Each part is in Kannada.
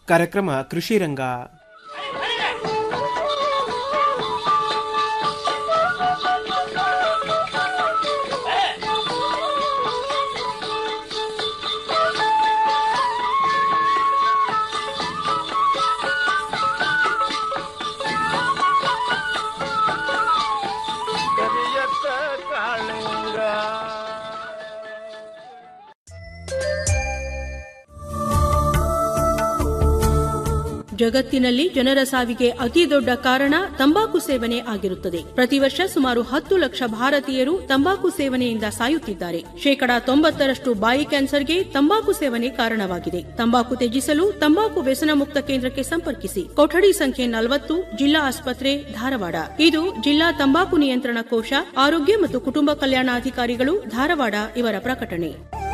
ಕಾರ್ಯಕ್ರಮ ಕೃಷಿ ರಂಗ ಕರಿಯತ್ತ ಕಾಳಿಂಗ ಜಗತ್ತಿನಲ್ಲಿ ಜನರ ಸಾವಿಗೆ ಅತಿ ದೊಡ್ಡ ಕಾರಣ ತಂಬಾಕು ಸೇವನೆ ಆಗಿರುತ್ತದೆ ಪ್ರತಿ ವರ್ಷ ಸುಮಾರು ಹತ್ತು ಲಕ್ಷ ಭಾರತೀಯರು ತಂಬಾಕು ಸೇವನೆಯಿಂದ ಸಾಯುತ್ತಿದ್ದಾರೆ ಶೇಕಡಾ ತೊಂಬತ್ತರಷ್ಟು ಬಾಯಿ ಕ್ಯಾನ್ಸರ್ಗೆ ತಂಬಾಕು ಸೇವನೆ ಕಾರಣವಾಗಿದೆ ತಂಬಾಕು ತ್ಯಜಿಸಲು ತಂಬಾಕು ವ್ಯಸನ ಮುಕ್ತ ಕೇಂದ್ರಕ್ಕೆ ಸಂಪರ್ಕಿಸಿ ಕೊಠಡಿ ಸಂಖ್ಯೆ ನಲವತ್ತು ಜಿಲ್ಲಾ ಆಸ್ಪತ್ರೆ ಧಾರವಾಡ ಇದು ಜಿಲ್ಲಾ ತಂಬಾಕು ನಿಯಂತ್ರಣ ಕೋಶ ಆರೋಗ್ಯ ಮತ್ತು ಕುಟುಂಬ ಕಲ್ಯಾಣಾಧಿಕಾರಿಗಳು ಧಾರವಾಡ ಇವರ ಪ್ರಕಟಣೆ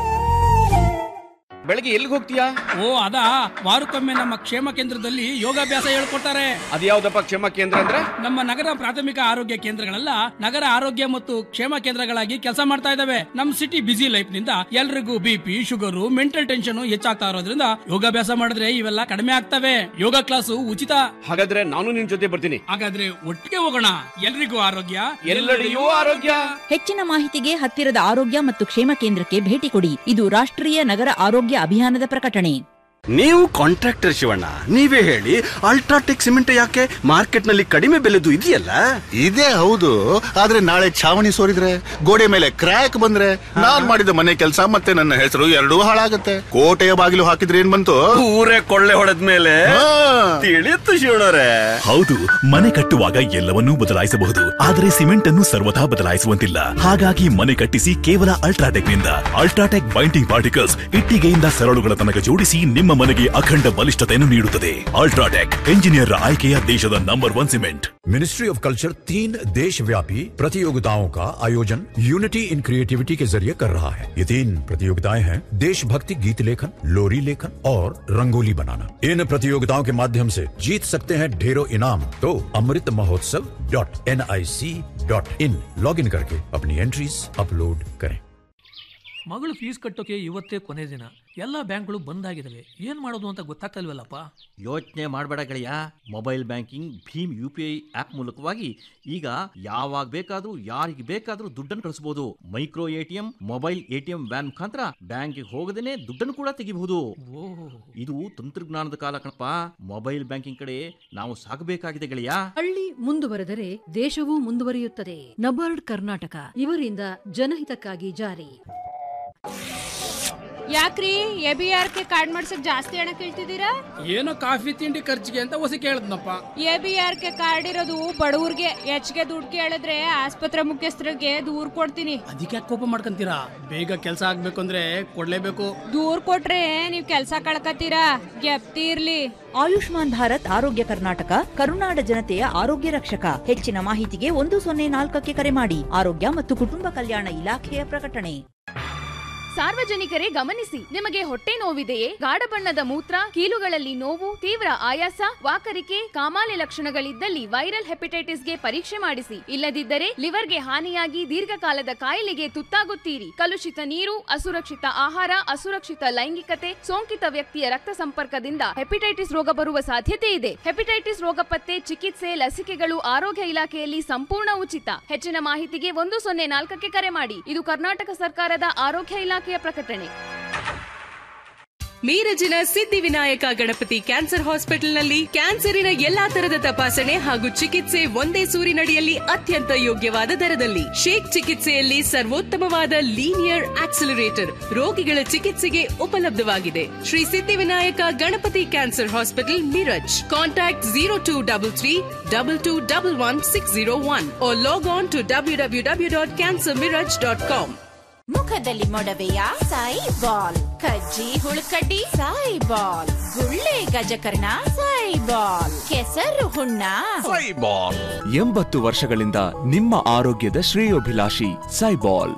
ಬೆಳಗ್ಗೆ ಎಲ್ಲಿಗೆ ಹೋಗ್ತೀಯಾ ಓ ಅದಾ ವಾರಕ್ಕೊಮ್ಮೆ ನಮ್ಮ ಕ್ಷೇಮ ಕೇಂದ್ರದಲ್ಲಿ ಯೋಗಾಭ್ಯಾಸ ಹೇಳ್ಕೊಡ್ತಾರೆ ಅದ್ಯಾವ್ದಪ್ಪ ಕ್ಷೇಮ ಕೇಂದ್ರ ಅಂದ್ರೆ ನಮ್ಮ ನಗರ ಪ್ರಾಥಮಿಕ ಆರೋಗ್ಯ ಕೇಂದ್ರಗಳೆಲ್ಲ ನಗರ ಆರೋಗ್ಯ ಮತ್ತು ಕ್ಷೇಮ ಕೇಂದ್ರಗಳಾಗಿ ಕೆಲಸ ಮಾಡ್ತಾ ಇದಾವೆ ನಮ್ ಸಿಟಿ ಬಿಸಿ ಲೈಫ್ ನಿಂದ ಎಲ್ರಿಗೂ ಬಿಪಿ ಶುಗರು ಮೆಂಟಲ್ ಟೆನ್ಷನ್ ಹೆಚ್ಚಾಗ್ತಾ ಇರೋದ್ರಿಂದ ಯೋಗಾಭ್ಯಾಸ ಮಾಡಿದ್ರೆ ಇವೆಲ್ಲ ಕಡಿಮೆ ಆಗ್ತವೆ ಯೋಗ ಕ್ಲಾಸು ಉಚಿತ ಹಾಗಾದ್ರೆ ನಾನು ನಿನ್ ಜೊತೆ ಬರ್ತೀನಿ ಹಾಗಾದ್ರೆ ಒಟ್ಟಿಗೆ ಹೋಗೋಣ ಎಲ್ರಿಗೂ ಆರೋಗ್ಯ ಎಲ್ಲೆಡೆಯೂ ಆರೋಗ್ಯ ಹೆಚ್ಚಿನ ಮಾಹಿತಿಗೆ ಹತ್ತಿರದ ಆರೋಗ್ಯ ಮತ್ತು ಕ್ಷೇಮ ಕೇಂದ್ರಕ್ಕೆ ಭೇಟಿ ಕೊಡಿ ಇದು ರಾಷ್ಟ್ರೀಯ ನಗರ ಆರೋಗ್ಯ ಅಭಿಯಾನದ ಪ್ರಕಟಣೆ ನೀವು ಕಾಂಟ್ರಾಕ್ಟರ್ ಶಿವಣ್ಣ ನೀವೇ ಹೇಳಿ ಅಲ್ಟ್ರಾಟೆಕ್ ಸಿಮೆಂಟ್ ಯಾಕೆ ಮಾರ್ಕೆಟ್ ನಲ್ಲಿ ಕಡಿಮೆ ಬೆಲೆದು ಇದೆಯಲ್ಲ ಇದೇ ಹೌದು ಆದ್ರೆ ನಾಳೆ ಛಾವಣಿ ಸೋರಿದ್ರೆ ಗೋಡೆ ಮೇಲೆ ಕ್ರ್ಯಾಕ್ ಬಂದ್ರೆ ನಾನ್ ಮಾಡಿದ ಮನೆ ಕೆಲಸ ಮತ್ತೆ ನನ್ನ ಹೆಸರು ಎರಡೂ ಹಾಳಾಗತ್ತೆ ಕೋಟೆಯ ಬಾಗಿಲು ಹಾಕಿದ್ರೆ ಏನ್ ಬಂತು ಊರೇ ಕೊಳ್ಳೆ ಹೊಡೆದ ಮೇಲೆ ಹಾ. ತಿಳಿಯುತ್ತು ಶಿವಣ್ಣರೇ ಹೌದು ಮನೆ ಕಟ್ಟುವಾಗ ಎಲ್ಲವನ್ನೂ ಬದಲಾಯಿಸಬಹುದು ಆದರೆ ಸಿಮೆಂಟ್ ಅನ್ನು ಸರ್ವಥಾ ಬದಲಾಯಿಸುವಂತಿಲ್ಲ ಹಾಗಾಗಿ ಮನೆ ಕಟ್ಟಿಸಿ ಕೇವಲ ಅಲ್ಟ್ರಾಟೆಕ್ ನಿಂದ ಅಲ್ಟ್ರಾಟೆಕ್ ಬೈಂಡಿಂಗ್ ಪಾರ್ಟಿಕಲ್ಸ್ ಇಟ್ಟಿಗೆಯಿಂದ ಸರಳುಗಳ ತನಕ ಜೋಡಿಸಿ ನಿಮ್ಮ ಮನೆಗೆ ಅಖಂಡ ಬಲಿಷ್ಠತೆಯನ್ನು ನೀಡುತ್ತದೆ ಅಲ್ಟ್ರಾಟೆಕ್ ಎಂಜಿನಿಯರ್ ಆಯ್ಕೆಯ ದೇಶದ number one cement ministry of culture तीन देश व्यापी प्रतियोगिताओं का आयोजन यूनिटी इन क्रिएटिविटी के जरिए कर रहा है ये तीन प्रतियोगिताएं हैं देशभक्ति गीत लेखन लोरी लेखन और रंगोली बनाना इन प्रतियोगिताओं के माध्यम से जीत सकते हैं ढेरों इनाम तो Amrit Mahotsav dot N I C dot in log in करके अपनी एंट्रीज अपलोड करें ಮಗಳು ಫೀಸ್ ಕಟ್ಟೋಕೆ ಇವತ್ತೇ ಕೊನೆ ದಿನ ಎಲ್ಲ ಬ್ಯಾಂಕ್ಗಳು ಬಂದ್ ಆಗಿದಾವೆ ಏನ್ ಮಾಡೋದು ಅಂತ ಗೊತ್ತಾಗ್ತಲ್ವಲ್ಲಪ್ಪ ಯೋಚನೆ ಮಾಡಬೇಡ ಗೆಳೆಯ ಮೊಬೈಲ್ ಬ್ಯಾಂಕಿಂಗ್ ಭೀಮ್ ಯು ಪಿ ಐ ಆಪ್ ಮೂಲಕವಾಗಿ ಈಗ ಯಾವಾಗ ಬೇಕಾದ್ರೂ ಯಾರಿಗೆ ಬೇಕಾದ್ರೂ ದುಡ್ಡನ್ನು ಕಳಿಸಬಹುದು micro ATM mobile ATM van ಮುಖಾಂತರ ಬ್ಯಾಂಕಿಗೆ ಹೋಗದೇನೆ ದುಡ್ಡನ್ನು ಕೂಡ ತೆಗಿಬಹುದು ಇದು ತಂತ್ರಜ್ಞಾನದ ಕಾಲ ಕಣಪ್ಪ ಮೊಬೈಲ್ ಬ್ಯಾಂಕಿಂಗ್ ಕಡೆ ನಾವು ಸಾಗಬೇಕಾಗಿದೆ ಗೆಳೆಯ ಹಳ್ಳಿ ಮುಂದುವರೆದರೆ ದೇಶವೂ ಮುಂದುವರಿಯುತ್ತದೆ ನಬಾರ್ಡ್ ಕರ್ನಾಟಕ ಇವರಿಂದ ಜನಹಿತಕ್ಕಾಗಿ ಜಾರಿ ಯಾಕ್ರಿ A B R K card ಮಾಡ್ಸಕ್ ಜಾಸ್ತಿ ಹಣ ಕೇಳ್ತಿದ್ದೀರಾ ಏನೋ ಕಾಫಿ ತಿಂಡಿ ಖರ್ಚಿಗೆ ಅಂತ ಹೊಸ ಕೇಳದ್ನಪ್ಪ A B R K card ಇರೋದು ಬಡವ್ರಿಗೆ ಹೆಚ್ಚಿಗೆ ದುಡ್ಡು ಕೇಳಿದ್ರೆ ಆಸ್ಪತ್ರೆ ಮುಖ್ಯಸ್ಥರಿಗೆ ದೂರ್ ಕೊಡ್ತೀನಿ ಅದಕ್ಕೆ ಯಾಕೆ ಕೋಪ ಮಾಡ್ಕೊಂತೀರಾ ಬೇಗ ಕೆಲಸ ಆಗ್ಬೇಕು ಅಂದ್ರೆ ಕೊಡ್ಲೇಬೇಕು ದೂರ್ ಕೊಟ್ರೆ ನೀವ್ ಕೆಲ್ಸ ಕಳ್ಕತ್ತೀರಾ ಗೆಪ್ತಿ ಇರ್ಲಿ ಆಯುಷ್ಮಾನ್ ಭಾರತ್ ಆರೋಗ್ಯ ಕರ್ನಾಟಕ ಕರುನಾಡ ಜನತೆಯ ಆರೋಗ್ಯ ರಕ್ಷಕ ಹೆಚ್ಚಿನ ಮಾಹಿತಿಗೆ ಒಂದು ಸೊನ್ನೆ ನಾಲ್ಕಕ್ಕೆ ಕರೆ ಮಾಡಿ ಆರೋಗ್ಯ ಮತ್ತು ಕುಟುಂಬ ಕಲ್ಯಾಣ ಇಲಾಖೆಯ ಪ್ರಕಟಣೆ ಸಾರ್ವಜನಿಕರೇ ಗಮನಿಸಿ ನಿಮಗೆ ಹೊಟ್ಟೆ ನೋವಿದೆಯೇ ಗಾಢ ಬಣ್ಣದ ಮೂತ್ರ ಕೀಲುಗಳಲ್ಲಿ ನೋವು ತೀವ್ರ ಆಯಾಸ ವಾಕರಿಕೆ ಕಾಮಾಲೆ ಲಕ್ಷಣಗಳಿದ್ದಲ್ಲಿ ವೈರಲ್ ಹೆಪಟೈಟಿಸ್ಗೆ ಪರೀಕ್ಷೆ ಮಾಡಿಸಿ ಇಲ್ಲದಿದ್ದರೆ ಲಿವರ್ಗೆ ಹಾನಿಯಾಗಿ ದೀರ್ಘಕಾಲದ ಕಾಯಿಲೆಗೆ ತುತ್ತಾಗುತ್ತೀರಿ ಕಲುಷಿತ ನೀರು ಅಸುರಕ್ಷಿತ ಆಹಾರ ಅಸುರಕ್ಷಿತ ಲೈಂಗಿಕತೆ ಸೋಂಕಿತ ವ್ಯಕ್ತಿಯ ರಕ್ತ ಸಂಪರ್ಕದಿಂದ ಹೆಪಟೈಟಿಸ್ ರೋಗ ಬರುವ ಸಾಧ್ಯತೆ ಇದೆ ಹೆಪಟೈಟಿಸ್ ರೋಗ ಪತ್ತೆ ಚಿಕಿತ್ಸೆ ಲಸಿಕೆಗಳು ಆರೋಗ್ಯ ಇಲಾಖೆಯಲ್ಲಿ ಸಂಪೂರ್ಣ ಉಚಿತ ಹೆಚ್ಚಿನ ಮಾಹಿತಿಗೆ ಒಂದು ಸೊನ್ನೆ ನಾಲ್ಕಕ್ಕೆ ಕರೆ ಮಾಡಿ ಇದು ಕರ್ನಾಟಕ ಸರ್ಕಾರದ ಆರೋಗ್ಯ ಇಲಾಖೆಯ ಪ್ರಕಟಣೆ ಮೀರಜಿನ ಸಿದ್ಧಿವಿನಾಯಕ ಗಣಪತಿ ಕ್ಯಾನ್ಸರ್ ಹಾಸ್ಪಿಟಲ್ನಲ್ಲಿ ಕ್ಯಾನ್ಸರಿನ ಎಲ್ಲಾ ತರದ ತಪಾಸಣೆ ಹಾಗೂ ಚಿಕಿತ್ಸೆ ಒಂದೇ ಸೂರಿನಡಿಯಲ್ಲಿ ಅತ್ಯಂತ ಯೋಗ್ಯವಾದ ದರದಲ್ಲಿ ಶೇಕ್ ಚಿಕಿತ್ಸೆಯಲ್ಲಿ ಸರ್ವೋತ್ತಮವಾದ ಲೀನಿಯರ್ ಆಕ್ಸಿಲರೇಟರ್ ರೋಗಿಗಳ ಚಿಕಿತ್ಸೆಗೆ ಉಪಲಬ್ಧವಾಗಿದೆ Shri Siddhivinayak Ganapati cancer hospital Miraj contact zero two double three double two double one six zero one log on to W W W dot cancer Miraj dot com ಮುಖದಲ್ಲಿ ಮೊಡವೆಯ ಸಾಯಿ ಬಾಲ್ ಕಜ್ಜಿ ಹುಳುಕಡ್ಡಿ ಸಾಯಿ ಬಾಲ್ ಗುಳ್ಳೆ ಗಜಕರ್ಣ ಸಾಯಿ ಬಾಲ್ ಕೆಸರು ಹುಣ್ಣ ಎಂಬತ್ತು ವರ್ಷಗಳಿಂದ ನಿಮ್ಮ ಆರೋಗ್ಯದ ಶ್ರೇಯೋಭಿಲಾಷಿ ಸೈಬಾಲ್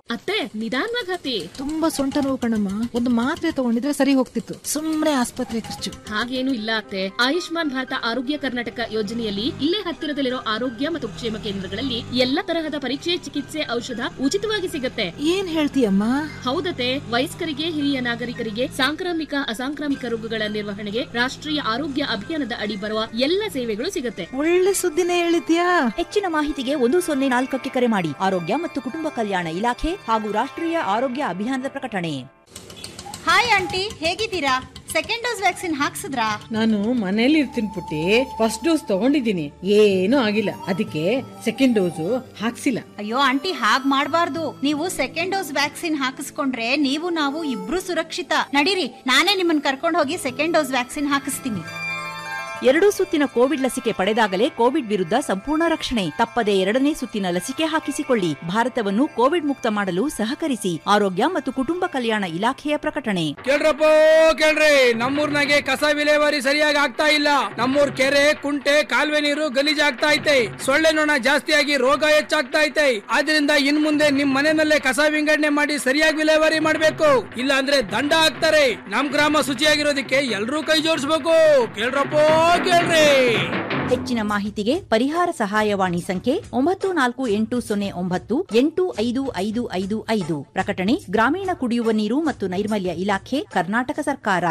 ಅತ್ತೆ ನಿಧಾನವಾಗಿ ಹತ್ತಿ ತುಂಬಾ ಸೊಂಟ ನೋವು ಕಣಮ್ಮ ಒಂದು ಮಾತ್ರೆ ತಗೊಂಡಿದ್ರೆ ಸರಿ ಹೋಗ್ತಿತ್ತು ಸುಮ್ನೆ ಆಸ್ಪತ್ರೆ ಖರ್ಚು ಹಾಗೇನು ಇಲ್ಲ ಅತ್ತೆ ಆಯುಷ್ಮಾನ್ ಭಾರತ ಆರೋಗ್ಯ ಕರ್ನಾಟಕ ಯೋಜನೆಯಲ್ಲಿ ಇಲ್ಲೇ ಹತ್ತಿರದಲ್ಲಿರೋ ಆರೋಗ್ಯ ಮತ್ತು ಕ್ಷೇಮ ಕೇಂದ್ರಗಳಲ್ಲಿ ಎಲ್ಲಾ ತರಹದ ಪರೀಕ್ಷೆ ಚಿಕಿತ್ಸೆ ಔಷಧ ಉಚಿತವಾಗಿ ಸಿಗುತ್ತೆ ಏನ್ ಹೇಳ್ತೀಯಮ್ಮ ಹೌದತೆ ವಯಸ್ಕರಿಗೆ ಹಿರಿಯ ನಾಗರಿಕರಿಗೆ ಸಾಂಕ್ರಾಮಿಕ ಅಸಾಂಕ್ರಾಮಿಕ ರೋಗಗಳ ನಿರ್ವಹಣೆಗೆ ರಾಷ್ಟ್ರೀಯ ಆರೋಗ್ಯ ಅಭಿಯಾನದ ಅಡಿ ಬರುವ ಎಲ್ಲ ಸೇವೆಗಳು ಸಿಗುತ್ತೆ ಒಳ್ಳೆ ಸುದ್ದಿನೇ ಹೇಳಿದ್ಯಾ ಹೆಚ್ಚಿನ ಮಾಹಿತಿಗೆ ಒಂದು ಸೊನ್ನೆ ನಾಲ್ಕಕ್ಕೆ ಕರೆ ಮಾಡಿ ಆರೋಗ್ಯ ಮತ್ತು ಕುಟುಂಬ ಕಲ್ಯಾಣ ಇಲಾಖೆ ಹಾಗೂ ರಾಷ್ಟ್ರೀಯ ಆರೋಗ್ಯ ಅಭಿಯಾನದ ಪ್ರಕಟಣೆ ಹಾಯ್ ಆಂಟಿ ಹೇಗಿದ್ದೀರಾ ಸೆಕೆಂಡ್ ಡೋಸ್ ವ್ಯಾಕ್ಸಿನ್ ಹಾಕ್ಸಿದ್ರಾ ನಾನು ಮನೇಲಿ ಇರ್ತೀನಿ ಪುಟ್ಟಿ ಫಸ್ಟ್ ಡೋಸ್ ತಗೊಂಡಿದ್ದೀನಿ ಏನೂ ಆಗಿಲ್ಲ ಅದಕ್ಕೆ ಸೆಕೆಂಡ್ ಡೋಸು ಹಾಕ್ಸಿಲ್ಲ ಅಯ್ಯೋ ಆಂಟಿ ಹಾಗ್ ಮಾಡ್ಬಾರ್ದು ನೀವು ಸೆಕೆಂಡ್ ಡೋಸ್ ವ್ಯಾಕ್ಸಿನ್ ಹಾಕಿಸ್ಕೊಂಡ್ರೆ ನೀವು ನಾವು ಇಬ್ರು ಸುರಕ್ಷಿತ ನಡೀರಿ ನಾನೇ ನಿಮ್ಮನ್ನ ಕರ್ಕೊಂಡು ಹೋಗಿ ಸೆಕೆಂಡ್ ಡೋಸ್ ವ್ಯಾಕ್ಸಿನ್ ಹಾಕಿಸ್ತೀನಿ ಎರಡೂ ಸುತ್ತಿನ ಕೋವಿಡ್ ಲಸಿಕೆ ಪಡೆದಾಗಲೇ ಕೋವಿಡ್ ವಿರುದ್ಧ ಸಂಪೂರ್ಣ ರಕ್ಷಣೆ ತಪ್ಪದೆ ಎರಡನೇ ಸುತ್ತಿನ ಲಸಿಕೆ ಹಾಕಿಸಿಕೊಳ್ಳಿ ಭಾರತವನ್ನು ಕೋವಿಡ್ ಮುಕ್ತ ಮಾಡಲು ಸಹಕರಿಸಿ ಆರೋಗ್ಯ ಮತ್ತು ಕುಟುಂಬ ಕಲ್ಯಾಣ ಇಲಾಖೆಯ ಪ್ರಕಟಣೆ ಕೇಳ್ರಪ್ಪ ಕೇಳ್ರಿ ನಮ್ಮೂರ್ನಾಗೆ ಕಸ ವಿಲೇವಾರಿ ಸರಿಯಾಗಿ ಆಗ್ತಾ ಇಲ್ಲ ನಮ್ಮೂರ್ ಕೆರೆ ಕುಂಟೆ ಕಾಲುವೆ ನೀರು ಗಲೀಜ್ ಆಗ್ತಾ ಐತೆ ಸೊಳ್ಳೆ ನೊಣ ಜಾಸ್ತಿಯಾಗಿ ರೋಗ ಹೆಚ್ಚಾಗ್ತಾ ಐತೆ ಆದ್ರಿಂದ ಇನ್ ಮುಂದೆ ನಿಮ್ ಮನೆಯಲ್ಲೇ ಕಸ ವಿಂಗಡಣೆ ಮಾಡಿ ಸರಿಯಾಗಿ ವಿಲೇವಾರಿ ಮಾಡ್ಬೇಕು ಇಲ್ಲ ಅಂದ್ರೆ ದಂಡ ಹಾಕ್ತಾರೆ ನಮ್ ಗ್ರಾಮ ಶುಚಿಯಾಗಿರೋದಕ್ಕೆ ಎಲ್ರೂ ಕೈ ಜೋಡಿಸ್ಬೇಕು ಕೇಳ್ರಪ್ಪ ಕೇಳ್ರಿ ಹೆಚ್ಚಿನ ಮಾಹಿತಿಗೆ ಪರಿಹಾರ ಸಹಾಯವಾಣಿ ಸಂಖ್ಯೆ ಒಂಬತ್ತು ನಾಲ್ಕು ಎಂಟು ಸೊನ್ನೆ ಒಂಬತ್ತು ಎಂಟು ಐದು ಐದು ಐದು ಐದು ಪ್ರಕಟಣೆ ಗ್ರಾಮೀಣ ಕುಡಿಯುವ ನೀರು ಮತ್ತು ನೈರ್ಮಲ್ಯ ಇಲಾಖೆ ಕರ್ನಾಟಕ ಸರ್ಕಾರ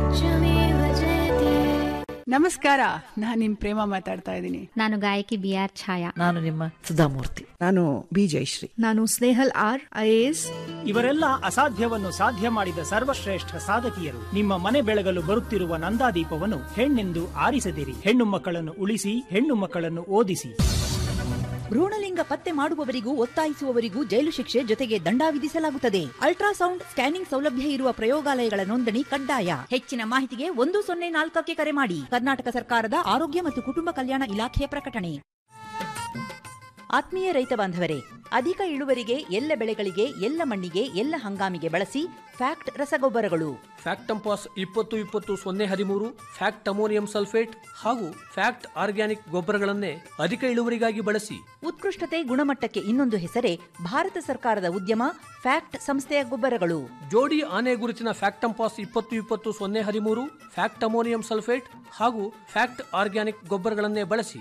ನಮಸ್ಕಾರ ನಾನ್ ನಿಮ್ ಪ್ರೇಮ ಮಾತಾಡ್ತಾ ಇದ್ದೀನಿ ನಾನು ಗಾಯಕಿ ಬಿ ಆರ್ ಛಾಯಾ ನಾನು ನಿಮ್ಮ ಸುಧಾಮೂರ್ತಿ ನಾನು ಬಿ ಜಯಶ್ರೀ ನಾನು ಸ್ನೇಹಲ್ ಆರ್ ಐಎಎಸ್ ಇವರೆಲ್ಲ ಅಸಾಧ್ಯವನ್ನು ಸಾಧ್ಯ ಮಾಡಿದ ಸರ್ವಶ್ರೇಷ್ಠ ಸಾಧಕಿಯರು ನಿಮ್ಮ ಮನೆ ಬೆಳಗಲು ಬರುತ್ತಿರುವ ನಂದಾದೀಪವನ್ನು ಹೆಣ್ಣೆಂದು ಆರಿಸದಿರಿ ಹೆಣ್ಣು ಮಕ್ಕಳನ್ನು ಉಳಿಸಿ ಹೆಣ್ಣು ಮಕ್ಕಳನ್ನು ಓದಿಸಿ ಭ್ರೂಣಲಿಂಗ ಪತ್ತೆ ಮಾಡುವವರಿಗೂ ಒತ್ತಾಯಿಸುವವರಿಗೂ ಜೈಲು ಶಿಕ್ಷೆ ಜೊತೆಗೆ ದಂಡ ವಿಧಿಸಲಾಗುತ್ತದೆ ಅಲ್ಟ್ರಾಸೌಂಡ್ ಸ್ಕ್ಯಾನಿಂಗ್ ಸೌಲಭ್ಯ ಇರುವ ಪ್ರಯೋಗಾಲಯಗಳ ನೋಂದಣಿ ಕಡ್ಡಾಯ ಹೆಚ್ಚಿನ ಮಾಹಿತಿಗೆ ಒಂದು ಸೊನ್ನೆ ನಾಲ್ಕಕ್ಕೆ ಕರೆ ಮಾಡಿ ಕರ್ನಾಟಕ ಸರ್ಕಾರದ ಆರೋಗ್ಯ ಮತ್ತು ಕುಟುಂಬ ಕಲ್ಯಾಣ ಇಲಾಖೆಯ ಪ್ರಕಟಣೆ ಆತ್ಮೀಯ ರೈತ ಬಾಂಧವರೇ ಅಧಿಕ ಇಳುವರಿಗೆ ಎಲ್ಲ ಬೆಳೆಗಳಿಗೆ ಎಲ್ಲ ಮಣ್ಣಿಗೆ ಎಲ್ಲ ಹಂಗಾಮಿಗೆ ಬಳಸಿ ಫ್ಯಾಕ್ಟ್ ರಸಗೊಬ್ಬರಗಳು ಫ್ಯಾಕ್ಟ್ ಟಂಪಾಸ್ ಇಪ್ಪತ್ತು ಇಪ್ಪತ್ತು ಸೊನ್ನೆ ಹದಿಮೂರು ಫ್ಯಾಕ್ಟ್ ಅಮೋನಿಯಂ ಸಲ್ಫೇಟ್ ಹಾಗೂ ಫ್ಯಾಕ್ಟ್ ಆರ್ಗ್ಯಾನಿಕ್ ಗೊಬ್ಬರಗಳನ್ನೇ ಅಧಿಕ ಇಳುವರಿಗಾಗಿ ಬಳಸಿ ಉತ್ಕೃಷ್ಟತೆ ಗುಣಮಟ್ಟಕ್ಕೆ ಇನ್ನೊಂದು ಹೆಸರೇ ಭಾರತ ಸರ್ಕಾರದ ಉದ್ಯಮ ಫ್ಯಾಕ್ಟ್ ಸಂಸ್ಥೆಯ ಗೊಬ್ಬರಗಳು ಜೋಡಿ ಆನೆ ಗುರುತಿನ ಫ್ಯಾಕ್ಟ್ ಟಂಪಾಸ್ ಇಪ್ಪತ್ತು ಇಪ್ಪತ್ತು ಸೊನ್ನೆ ಹದಿಮೂರು ಫ್ಯಾಕ್ಟ್ ಅಮೋನಿಯಂ ಸಲ್ಫೇಟ್ ಹಾಗೂ ಫ್ಯಾಕ್ಟ್ ಆರ್ಗ್ಯಾನಿಕ್ ಗೊಬ್ಬರಗಳನ್ನೇ ಬಳಸಿ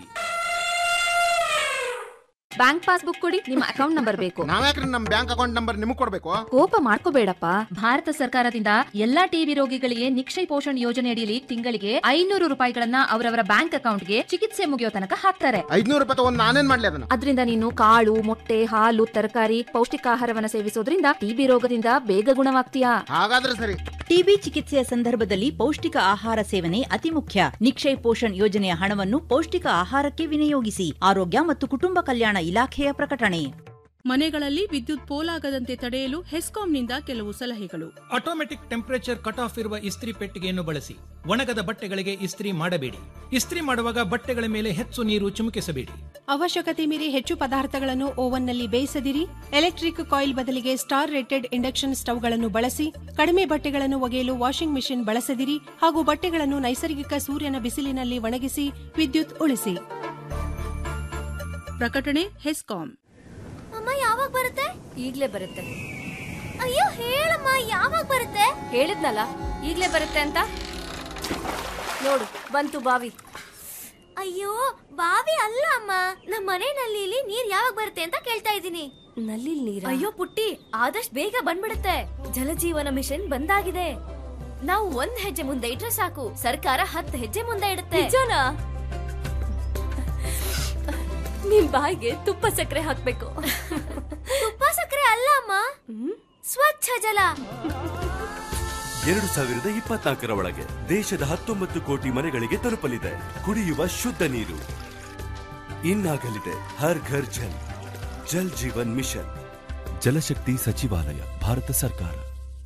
ಬ್ಯಾಂಕ್ ಪಾಸ್ಬುಕ್ ಕೊಡಿ ನಿಮ್ಮ ಅಕೌಂಟ್ ನಂಬರ್ ಬೇಕು ನಾವ್ಯಾಕ್ರಿ ನಮ್ ಬ್ಯಾಂಕ್ ಅಕೌಂಟ್ ನಂಬರ್ ನಿಮಗ್ ಕೊಡ್ಬೇಕು ಕೋಪ ಮಾಡ್ಕೋಬೇಡಪ್ಪ ಭಾರತ ಸರ್ಕಾರದಿಂದ ಎಲ್ಲಾ ಟಿಬಿ ರೋಗಿಗಳಿಗೆ ನಿಕ್ಷಯ ಪೋಷಣ್ ಯೋಜನೆ ಅಡಿಯಲ್ಲಿ ತಿಂಗಳಿಗೆ ಐನೂರು ರೂಪಾಯಿಗಳನ್ನ ಅವರವರ ಬ್ಯಾಂಕ್ ಅಕೌಂಟ್ಗೆ ಚಿಕಿತ್ಸೆ ಮುಗಿಯೋ ತನಕ ಹಾಕ್ತಾರೆ ಐದ್ನೂರು ರೂಪಾಯಿ ತಗೊಂಡ್ ನಾನೇನ್ ಮಾಡ್ಲಿ ಅದನ್ನ ಅದರಿಂದ ನೀನು ಕಾಳು ಮೊಟ್ಟೆ ಹಾಲು ತರಕಾರಿ ಪೌಷ್ಟಿಕಾಹಾರವನ್ನ ಸೇವಿಸೋದ್ರಿಂದ ಟಿಬಿ ರೋಗದಿಂದ ಬೇಗ ಗುಣವಾಗ್ತೀಯಾ ಹಾಗಾದ್ರೆ ಸರಿ ಟಿಬಿ ಚಿಕಿತ್ಸೆಯ ಸಂದರ್ಭದಲ್ಲಿ ಪೌಷ್ಟಿಕ ಆಹಾರ ಸೇವನೆ ಅತಿ ಮುಖ್ಯ ನಿಕ್ಷಯ್ ಪೋಷಣ್ ಯೋಜನೆಯ ಹಣವನ್ನು ಪೌಷ್ಟಿಕ ಆಹಾರಕ್ಕೆ ವಿನಿಯೋಗಿಸಿ ಆರೋಗ್ಯ ಮತ್ತು ಕುಟುಂಬ ಕಲ್ಯಾಣ ಇಲಾಖೆಯ ಪ್ರಕಟಣೆ ಮನೆಗಳಲ್ಲಿ ವಿದ್ಯುತ್ ಪೋಲಾಗದಂತೆ ತಡೆಯಲು ಹೆಸ್ಕಾಂನಿಂದ ಕೆಲವು ಸಲಹೆಗಳು ಆಟೋಮೆಟಿಕ್ ಟೆಂಪರೇಚರ್ ಕಟ್ ಆಫ್ ಇರುವ ಇಸ್ತ್ರಿ ಪೆಟ್ಟಿಗೆಯನ್ನು ಬಳಸಿ ಒಣಗದ ಬಟ್ಟೆಗಳಿಗೆ ಇಸ್ತ್ರಿ ಮಾಡಬೇಡಿ ಇಸ್ತ್ರಿ ಮಾಡುವಾಗ ಬಟ್ಟೆಗಳ ಮೇಲೆ ಹೆಚ್ಚು ನೀರು ಚಿಮುಕಿಸಬೇಡಿ ಅವಶ್ಯಕತೆ ಮೀರಿ ಹೆಚ್ಚು ಪದಾರ್ಥಗಳನ್ನು ಓವನ್ನಲ್ಲಿ ಬೇಯಿಸದಿರಿ ಎಲೆಕ್ಟ್ರಿಕ್ ಕಾಯಿಲ್ ಬದಲಿಗೆ ಸ್ಟಾರ್ ರೇಟೆಡ್ ಇಂಡಕ್ಷನ್ ಸ್ಟವ್ಗಳನ್ನು ಬಳಸಿ ಕಡಿಮೆ ಬಟ್ಟೆಗಳನ್ನು ಒಗೆಯಲು ವಾಷಿಂಗ್ ಮಿಷಿನ್ ಬಳಸದಿರಿ ಹಾಗೂ ಬಟ್ಟೆಗಳನ್ನು ನೈಸರ್ಗಿಕ ಸೂರ್ಯನ ಬಿಸಿಲಿನಲ್ಲಿ ಒಣಗಿಸಿ ವಿದ್ಯುತ್ ಉಳಿಸಿ ಪ್ರಕಟಣೆ ಹೆಸ್ಕಾಂ ಅಮ್ಮ ಯಾವಾಗ ಬರುತ್ತೆ ಈಗ್ಲೇ ಬರುತ್ತೆ ಅಯ್ಯೋ ಹೇಳಮ್ಮ ಯಾವಾಗ ಬರುತ್ತೆ ಹೇಳಿದ್ನಲ್ಲ ಈಗ್ಲೇ ಬರುತ್ತೆ ಅಂತ ನೋಡು ಬಂತು ಬಾವಿ ಅಯ್ಯೋ ಬಾವಿ ಅಲ್ಲ ಅಮ್ಮ ನಮ್ಮ ಮನೆ ನಲ್ಲಿಲಿ ನೀರ್ ಯಾವಾಗ ಬರುತ್ತೆ ಅಂತ ಕೇಳ್ತಾ ಇದ್ದೀನಿ ನಲ್ಲಿ ನೀರ ಅಯ್ಯೋ ಪುಟ್ಟಿ ಆದಷ್ಟು ಬೇಗ ಬಂದ್ಬಿಡುತ್ತೆ ಜಲಜೀವನ ಮಿಷನ್ ಬಂದಾಗಿದೆ ನಾವು ಒಂದ್ ಹೆಜ್ಜೆ ಮುಂದೆ ಇಟ್ರೆ ಸಾಕು ಸರ್ಕಾರ ಹತ್ತು ಹೆಜ್ಜೆ ಮುಂದೆ ಇಡುತ್ತೆ ನಿಜನಾ ನಿಮ್ ಬಾಯಿಗೆ ತುಪ್ಪ ಸಕ್ಕರೆ ಹಾಕ್ಬೇಕು ತುಪ್ಪ ಸಕ್ಕರೆ ಅಲ್ಲ ಅಮ್ಮ ಸ್ವಚ್ಛ ಜಲ ಎರಡು ಸಾವಿರದ ಇಪ್ಪತ್ನಾಲ್ಕರ ಒಳಗೆ ದೇಶದ ಹತ್ತೊಂಬತ್ತು ಕೋಟಿ ಮನೆಗಳಿಗೆ ತಲುಪಲಿದೆ ಕುಡಿಯುವ ಶುದ್ಧ ನೀರು ಇನ್ನಾಗಲಿದೆ ಹರ್ ಘರ್ ಜಲ್ ಜಲ್ ಜೀವನ್ ಮಿಷನ್ ಜಲಶಕ್ತಿ ಸಚಿವಾಲಯ ಭಾರತ ಸರ್ಕಾರ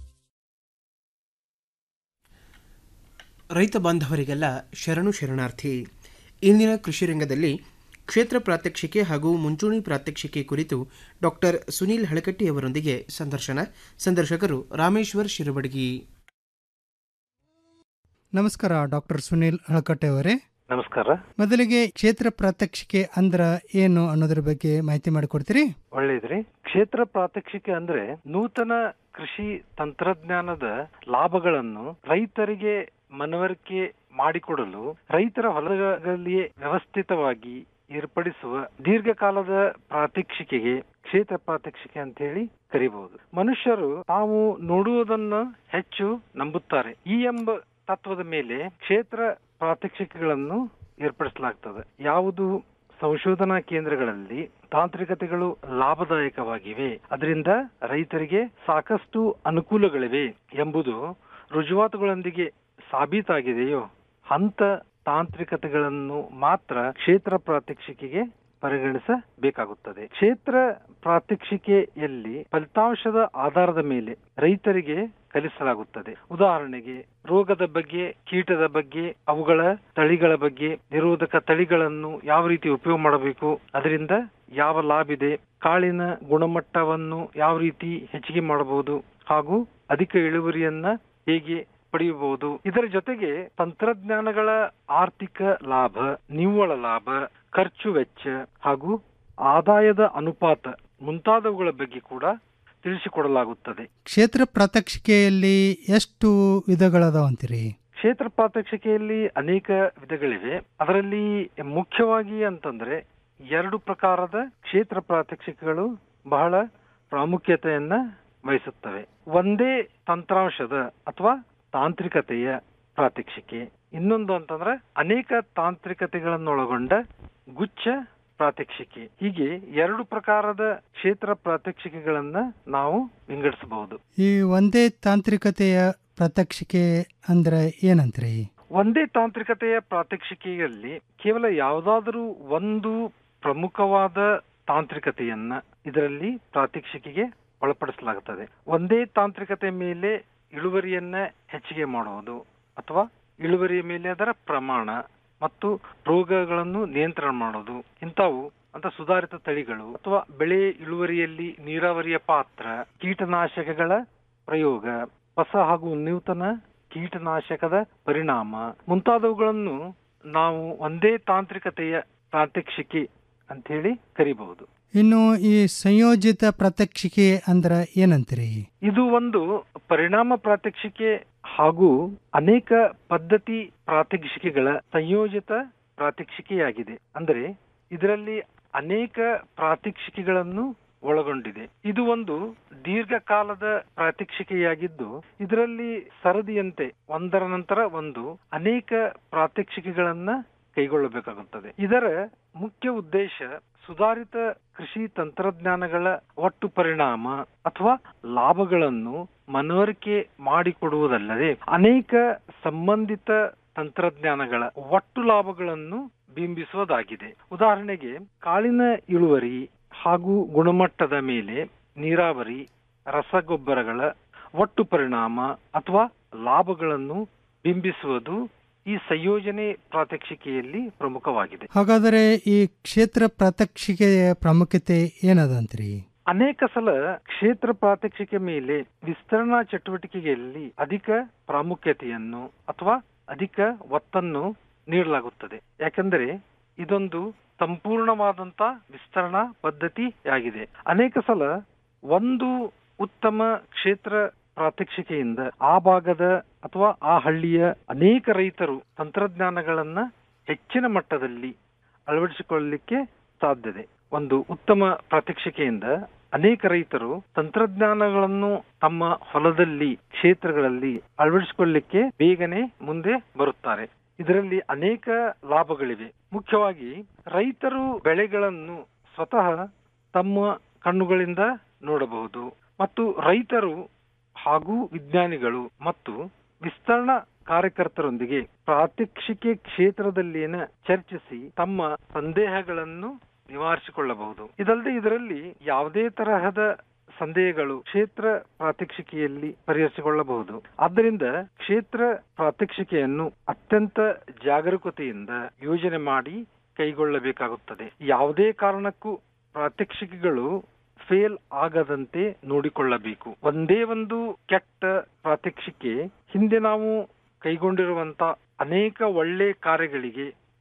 ರೈತ ಬಾಂಧವರಿಗೆಲ್ಲ ಶರಣು ಶರಣಾರ್ಥಿ ಇಂದಿನ ಕೃಷಿ ರಂಗದಲ್ಲಿ ಕ್ಷೇತ್ರ ಪ್ರಾತ್ಯಕ್ಷಿಕೆ ಹಾಗೂ ಮುಂಚೂಣಿ ಪ್ರಾತ್ಯಕ್ಷಿಕೆ ಕುರಿತು ಡಾಕ್ಟರ್ ಸುನೀಲ್ ಹಳಕಟ್ಟಿಯವರೊಂದಿಗೆ ಸಂದರ್ಶನ ಸಂದರ್ಶಕರು ರಾಮೇಶ್ವರ್ ಶಿರಬಡಗಿ ನಮಸ್ಕಾರ ಡಾಕ್ಟರ್ ಸುನೀಲ್ ಹಳಕಟ್ಟೆ ಅವರೇ ನಮಸ್ಕಾರ ಮೊದಲಿಗೆ ಕ್ಷೇತ್ರ ಪ್ರಾತ್ಯಕ್ಷಿಕೆ ಅಂದ್ರ ಏನು ಅನ್ನೋದ್ರ ಬಗ್ಗೆ ಮಾಹಿತಿ ಮಾಡಿಕೊಡ್ತೀರಿ ಒಳ್ಳೇದ್ರಿ ಕ್ಷೇತ್ರ ಪ್ರಾತ್ಯಕ್ಷಿಕೆ ಅಂದ್ರೆ ನೂತನ ಕೃಷಿ ತಂತ್ರಜ್ಞಾನದ ಲಾಭಗಳನ್ನು ರೈತರಿಗೆ ಮನವರಿಕೆ ಮಾಡಿಕೊಡಲು ರೈತರ ಹೊಲಗಳಲ್ಲಿಯೇ ವ್ಯವಸ್ಥಿತವಾಗಿ ಏರ್ಪಡಿಸುವ ದೀರ್ಘಕಾಲದ ಪ್ರಾತ್ಯಕ್ಷಿಕೆಗೆ ಕ್ಷೇತ್ರ ಪ್ರಾತ್ಯಕ್ಷಿಕೆ ಅಂತ ಹೇಳಿ ಕರಿಬಹುದು ಮನುಷ್ಯರು ತಾವು ನೋಡುವುದನ್ನ ಹೆಚ್ಚು ನಂಬುತ್ತಾರೆ ಈ ಎಂಬ ತತ್ವದ ಮೇಲೆ ಕ್ಷೇತ್ರ ಪ್ರಾತ್ಯಕ್ಷಿಕೆಗಳನ್ನು ಏರ್ಪಡಿಸಲಾಗ್ತದೆ ಯಾವುದು ಸಂಶೋಧನಾ ಕೇಂದ್ರಗಳಲ್ಲಿ ತಾಂತ್ರಿಕತೆಗಳು ಲಾಭದಾಯಕವಾಗಿವೆ ಅದರಿಂದ ರೈತರಿಗೆ ಸಾಕಷ್ಟು ಅನುಕೂಲಗಳಿವೆ ಎಂಬುದು ರುಜುವಾತುಗಳೊಂದಿಗೆ ಸಾಬೀತಾಗಿದೆಯೋ ಅಂತ ತಾಂತ್ರಿಕತೆಗಳನ್ನು ಮಾತ್ರ ಕ್ಷೇತ್ರ ಪ್ರಾತ್ಯಕ್ಷಿಕೆಗೆ ಪರಿಗಣಿಸಬೇಕಾಗುತ್ತದೆ ಕ್ಷೇತ್ರ ಪ್ರಾತ್ಯಕ್ಷಿಕೆಯಲ್ಲಿ ಫಲಿತಾಂಶದ ಆಧಾರದ ಮೇಲೆ ರೈತರಿಗೆ ಕಲಿಸಲಾಗುತ್ತದೆ ಉದಾಹರಣೆಗೆ ರೋಗದ ಬಗ್ಗೆ ಕೀಟದ ಬಗ್ಗೆ ಅವುಗಳ ತಳಿಗಳ ಬಗ್ಗೆ ನಿರೋಧಕ ತಳಿಗಳನ್ನು ಯಾವ ರೀತಿ ಉಪಯೋಗ ಮಾಡಬೇಕು ಅದರಿಂದ ಯಾವ ಲಾಭ ಇದೆ ಕಾಳಿನ ಗುಣಮಟ್ಟವನ್ನು ಯಾವ ರೀತಿ ಹೆಚ್ಚಿಗೆ ಮಾಡಬಹುದು ಹಾಗೂ ಅಧಿಕ ಇಳುವರಿಯನ್ನ ಹೇಗೆ ಪಡೆಯಬಹುದು ಇದರ ಜೊತೆಗೆ ತಂತ್ರಜ್ಞಾನಗಳ ಆರ್ಥಿಕ ಲಾಭ ನಿವ್ವಳ ಲಾಭ ಖರ್ಚು ವೆಚ್ಚ ಹಾಗೂ ಆದಾಯದ ಅನುಪಾತ ಮುಂತಾದವುಗಳ ಬಗ್ಗೆ ಕೂಡ ತಿಳಿಸಿಕೊಡಲಾಗುತ್ತದೆ ಕ್ಷೇತ್ರ ಪ್ರಾತ್ಯಕ್ಷಿಕೆಯಲ್ಲಿ ಎಷ್ಟು ವಿಧಗಳದಾವ ಅಂತೀರಿ ಕ್ಷೇತ್ರ ಪ್ರಾತ್ಯಕ್ಷಿಕೆಯಲ್ಲಿ ಅನೇಕ ವಿಧಗಳಿವೆ ಅದರಲ್ಲಿ ಮುಖ್ಯವಾಗಿ ಅಂತಂದ್ರೆ ಎರಡು ಪ್ರಕಾರದ ಕ್ಷೇತ್ರ ಪ್ರಾತ್ಯಕ್ಷಿಕೆಗಳು ಬಹಳ ಪ್ರಾಮುಖ್ಯತೆಯನ್ನ ವಹಿಸುತ್ತವೆ ಒಂದೇ ತಂತ್ರಾಂಶದ ಅಥವಾ ತಾಂತ್ರಿಕತೆಯ ಪ್ರಾತ್ಯಕ್ಷಿಕೆ ಇನ್ನೊಂದು ಅಂತಂದ್ರೆ ಅನೇಕ ತಾಂತ್ರಿಕತೆಗಳನ್ನೊಳಗೊಂಡ ಗುಚ್ಛ ಪ್ರಾತ್ಯಕ್ಷಿಕೆ ಹೀಗೆ ಎರಡು ಪ್ರಕಾರದ ಕ್ಷೇತ್ರ ಪ್ರಾತ್ಯಕ್ಷಿಕೆಗಳನ್ನ ನಾವು ವಿಂಗಡಿಸಬಹುದು ಈ ಒಂದೇ ತಾಂತ್ರಿಕತೆಯ ಪ್ರಾತ್ಯಕ್ಷಿಕೆ ಅಂದ್ರೆ ಏನಂತ್ರಿ ಒಂದೇ ತಾಂತ್ರಿಕತೆಯ ಪ್ರಾತ್ಯಕ್ಷಿಕೆಯಲ್ಲಿ ಕೇವಲ ಯಾವುದಾದರೂ ಒಂದು ಪ್ರಮುಖವಾದ ತಾಂತ್ರಿಕತೆಯನ್ನ ಇದರಲ್ಲಿ ಪ್ರಾತ್ಯಕ್ಷಿಕೆಗೆ ಒಳಪಡಿಸಲಾಗುತ್ತದೆ ಒಂದೇ ತಾಂತ್ರಿಕತೆ ಮೇಲೆ ಇಳುವರಿಯನ್ನ ಹೆಚ್ಚಿಗೆ ಮಾಡುವುದು ಅಥವಾ ಇಳುವರಿಯ ಮೇಲೆ ಅದರ ಪ್ರಮಾಣ ಮತ್ತು ರೋಗಗಳನ್ನು ನಿಯಂತ್ರಣ ಮಾಡೋದು ಇಂಥವು ಅಂತ ಸುಧಾರಿತ ತಳಿಗಳು ಅಥವಾ ಬೆಳೆ ಇಳುವರಿಯಲ್ಲಿ ನೀರಾವರಿಯ ಪಾತ್ರ ಕೀಟನಾಶಕಗಳ ಪ್ರಯೋಗ ಹೊಸ ಹಾಗೂ ನೂತನ ಕೀಟನಾಶಕದ ಪರಿಣಾಮ ಮುಂತಾದವುಗಳನ್ನು ನಾವು ಒಂದೇ ತಾಂತ್ರಿಕತೆಯ ಪ್ರಾತ್ಯಕ್ಷಿಕೆ ಅಂತ ಹೇಳಿ ಕರಿಬಹುದು ಇನ್ನು ಈ ಸಂಯೋಜಿತ ಪ್ರಾತ್ಯಕ್ಷಿಕೆ ಅಂದ್ರ ಏನಂತೀರಿ ಇದು ಒಂದು ಪರಿಣಾಮ ಪ್ರಾತ್ಯಕ್ಷಿಕೆ ಹಾಗೂ ಅನೇಕ ಪದ್ಧತಿ ಪ್ರಾತ್ಯಕ್ಷಿಕೆಗಳ ಸಂಯೋಜಿತ ಪ್ರಾತ್ಯಕ್ಷಿಕೆಯಾಗಿದೆ ಅಂದರೆ ಇದರಲ್ಲಿ ಅನೇಕ ಪ್ರಾತ್ಯಕ್ಷಿಕೆಗಳನ್ನು ಒಳಗೊಂಡಿದೆ ಇದು ಒಂದು ದೀರ್ಘಕಾಲದ ಪ್ರಾತ್ಯಕ್ಷಿಕೆಯಾಗಿದ್ದು ಇದರಲ್ಲಿ ಸರದಿಯಂತೆ ಒಂದರ ನಂತರ ಒಂದು ಅನೇಕ ಪ್ರಾತ್ಯಕ್ಷಿಕೆಗಳನ್ನ ಕೈಗೊಳ್ಳಬೇಕಾಗುತ್ತದೆ ಇದರ ಮುಖ್ಯ ಉದ್ದೇಶ ಸುಧಾರಿತ ಕೃಷಿ ತಂತ್ರಜ್ಞಾನಗಳ ಒಟ್ಟು ಪರಿಣಾಮ ಅಥವಾ ಲಾಭಗಳನ್ನು ಮನವರಿಕೆ ಮಾಡಿಕೊಡುವುದಲ್ಲದೆ ಅನೇಕ ಸಂಬಂಧಿತ ತಂತ್ರಜ್ಞಾನಗಳ ಒಟ್ಟು ಲಾಭಗಳನ್ನು ಬಿಂಬಿಸುವುದಾಗಿದೆ ಉದಾಹರಣೆಗೆ ಕಾಳಿನ ಇಳುವರಿ ಹಾಗೂ ಗುಣಮಟ್ಟದ ಮೇಲೆ ನೀರಾವರಿ ರಸಗೊಬ್ಬರಗಳ ಒಟ್ಟು ಪರಿಣಾಮ ಅಥವಾ ಲಾಭಗಳನ್ನು ಬಿಂಬಿಸುವುದು ಈ ಸಂಯೋಜನೆ ಪ್ರಾತ್ಯಕ್ಷಿಕೆಯಲ್ಲಿ ಪ್ರಮುಖವಾಗಿದೆ ಹಾಗಾದರೆ ಈ ಕ್ಷೇತ್ರ ಪ್ರಾತ್ಯಕ್ಷಿಕೆಯ ಪ್ರಾಮುಖ್ಯತೆ ಏನದಂತ್ರಿ ಅನೇಕ ಸಲ ಕ್ಷೇತ್ರ ಪ್ರಾತ್ಯಕ್ಷಿಕೆ ಮೇಲೆ ವಿಸ್ತರಣಾ ಚಟುವಟಿಕೆಯಲ್ಲಿ ಅಧಿಕ ಪ್ರಾಮುಖ್ಯತೆಯನ್ನು ಅಥವಾ ಅಧಿಕ ಒತ್ತನ್ನು ನೀಡಲಾಗುತ್ತದೆ ಯಾಕೆಂದರೆ ಇದೊಂದು ಸಂಪೂರ್ಣವಾದಂತ ವಿಸ್ತರಣಾ ಪದ್ಧತಿಯಾಗಿದೆ ಅನೇಕ ಸಲ ಒಂದು ಉತ್ತಮ ಕ್ಷೇತ್ರ ಪ್ರಾತ್ಯಕ್ಷಿಕೆಯಿಂದ ಆ ಭಾಗದ ಅಥವಾ ಆ ಹಳ್ಳಿಯ ಅನೇಕ ರೈತರು ತಂತ್ರಜ್ಞಾನಗಳನ್ನ ಹೆಚ್ಚಿನ ಮಟ್ಟದಲ್ಲಿ ಅಳವಡಿಸಿಕೊಳ್ಳಲಿಕ್ಕೆ ಸಾಧ್ಯತೆ ಒಂದು ಉತ್ತಮ ಪ್ರಾತ್ಯಕ್ಷಿಕೆಯಿಂದ ಅನೇಕ ರೈತರು ತಂತ್ರಜ್ಞಾನಗಳನ್ನು ತಮ್ಮ ಹೊಲದಲ್ಲಿ ಕ್ಷೇತ್ರಗಳಲ್ಲಿ ಅಳವಡಿಸಿಕೊಳ್ಳಲಿಕ್ಕೆ ಬೇಗನೆ ಮುಂದೆ ಬರುತ್ತಾರೆ ಇದರಲ್ಲಿ ಅನೇಕ ಲಾಭಗಳಿವೆ ಮುಖ್ಯವಾಗಿ ರೈತರು ಬೆಳೆಗಳನ್ನು ಸ್ವತಃ ತಮ್ಮ ಕಣ್ಣುಗಳಿಂದ ನೋಡಬಹುದು ಮತ್ತು ರೈತರು ಹಾಗೂ ವಿಜ್ಞಾನಿಗಳು ಮತ್ತು ವಿಸ್ತರಣಾ ಕಾರ್ಯಕರ್ತರೊಂದಿಗೆ ಪ್ರಾತ್ಯಕ್ಷಿಕೆ ಕ್ಷೇತ್ರದಲ್ಲಿನ ಚರ್ಚಿಸಿ ತಮ್ಮ ಸಂದೇಹಗಳನ್ನು ನಿವಾರಿಸಿಕೊಳ್ಳಬಹುದು ಇದಲ್ಲದೆ ಇದರಲ್ಲಿ ಯಾವುದೇ ತರಹದ ಸಂದೇಹಗಳು ಕ್ಷೇತ್ರ ಪ್ರಾತ್ಯಕ್ಷಿಕೆಯಲ್ಲಿ ಪರಿಹರಿಸಿಕೊಳ್ಳಬಹುದು ಆದ್ದರಿಂದ ಕ್ಷೇತ್ರ ಪ್ರಾತ್ಯಕ್ಷಿಕೆಯನ್ನು ಅತ್ಯಂತ ಜಾಗರೂಕತೆಯಿಂದ ಯೋಜನೆ ಮಾಡಿ ಕೈಗೊಳ್ಳಬೇಕಾಗುತ್ತದೆ ಯಾವುದೇ ಕಾರಣಕ್ಕೂ ಪ್ರಾತ್ಯಕ್ಷಿಕೆಗಳು ಫೇಲ್ ಆಗದಂತೆ ನೋಡಿಕೊಳ್ಳಬೇಕು ಒಂದೇ ಒಂದು ಕೆಟ್ಟ ಪ್ರಾತ್ಯಕ್ಷಿಕೆ ಹಿಂದೆ ನಾವು ಕೈಗೊಂಡಿರುವಂತ ಅನೇಕ ಒಳ್ಳೆ ಕಾರ್ಯಗಳಿಗೆ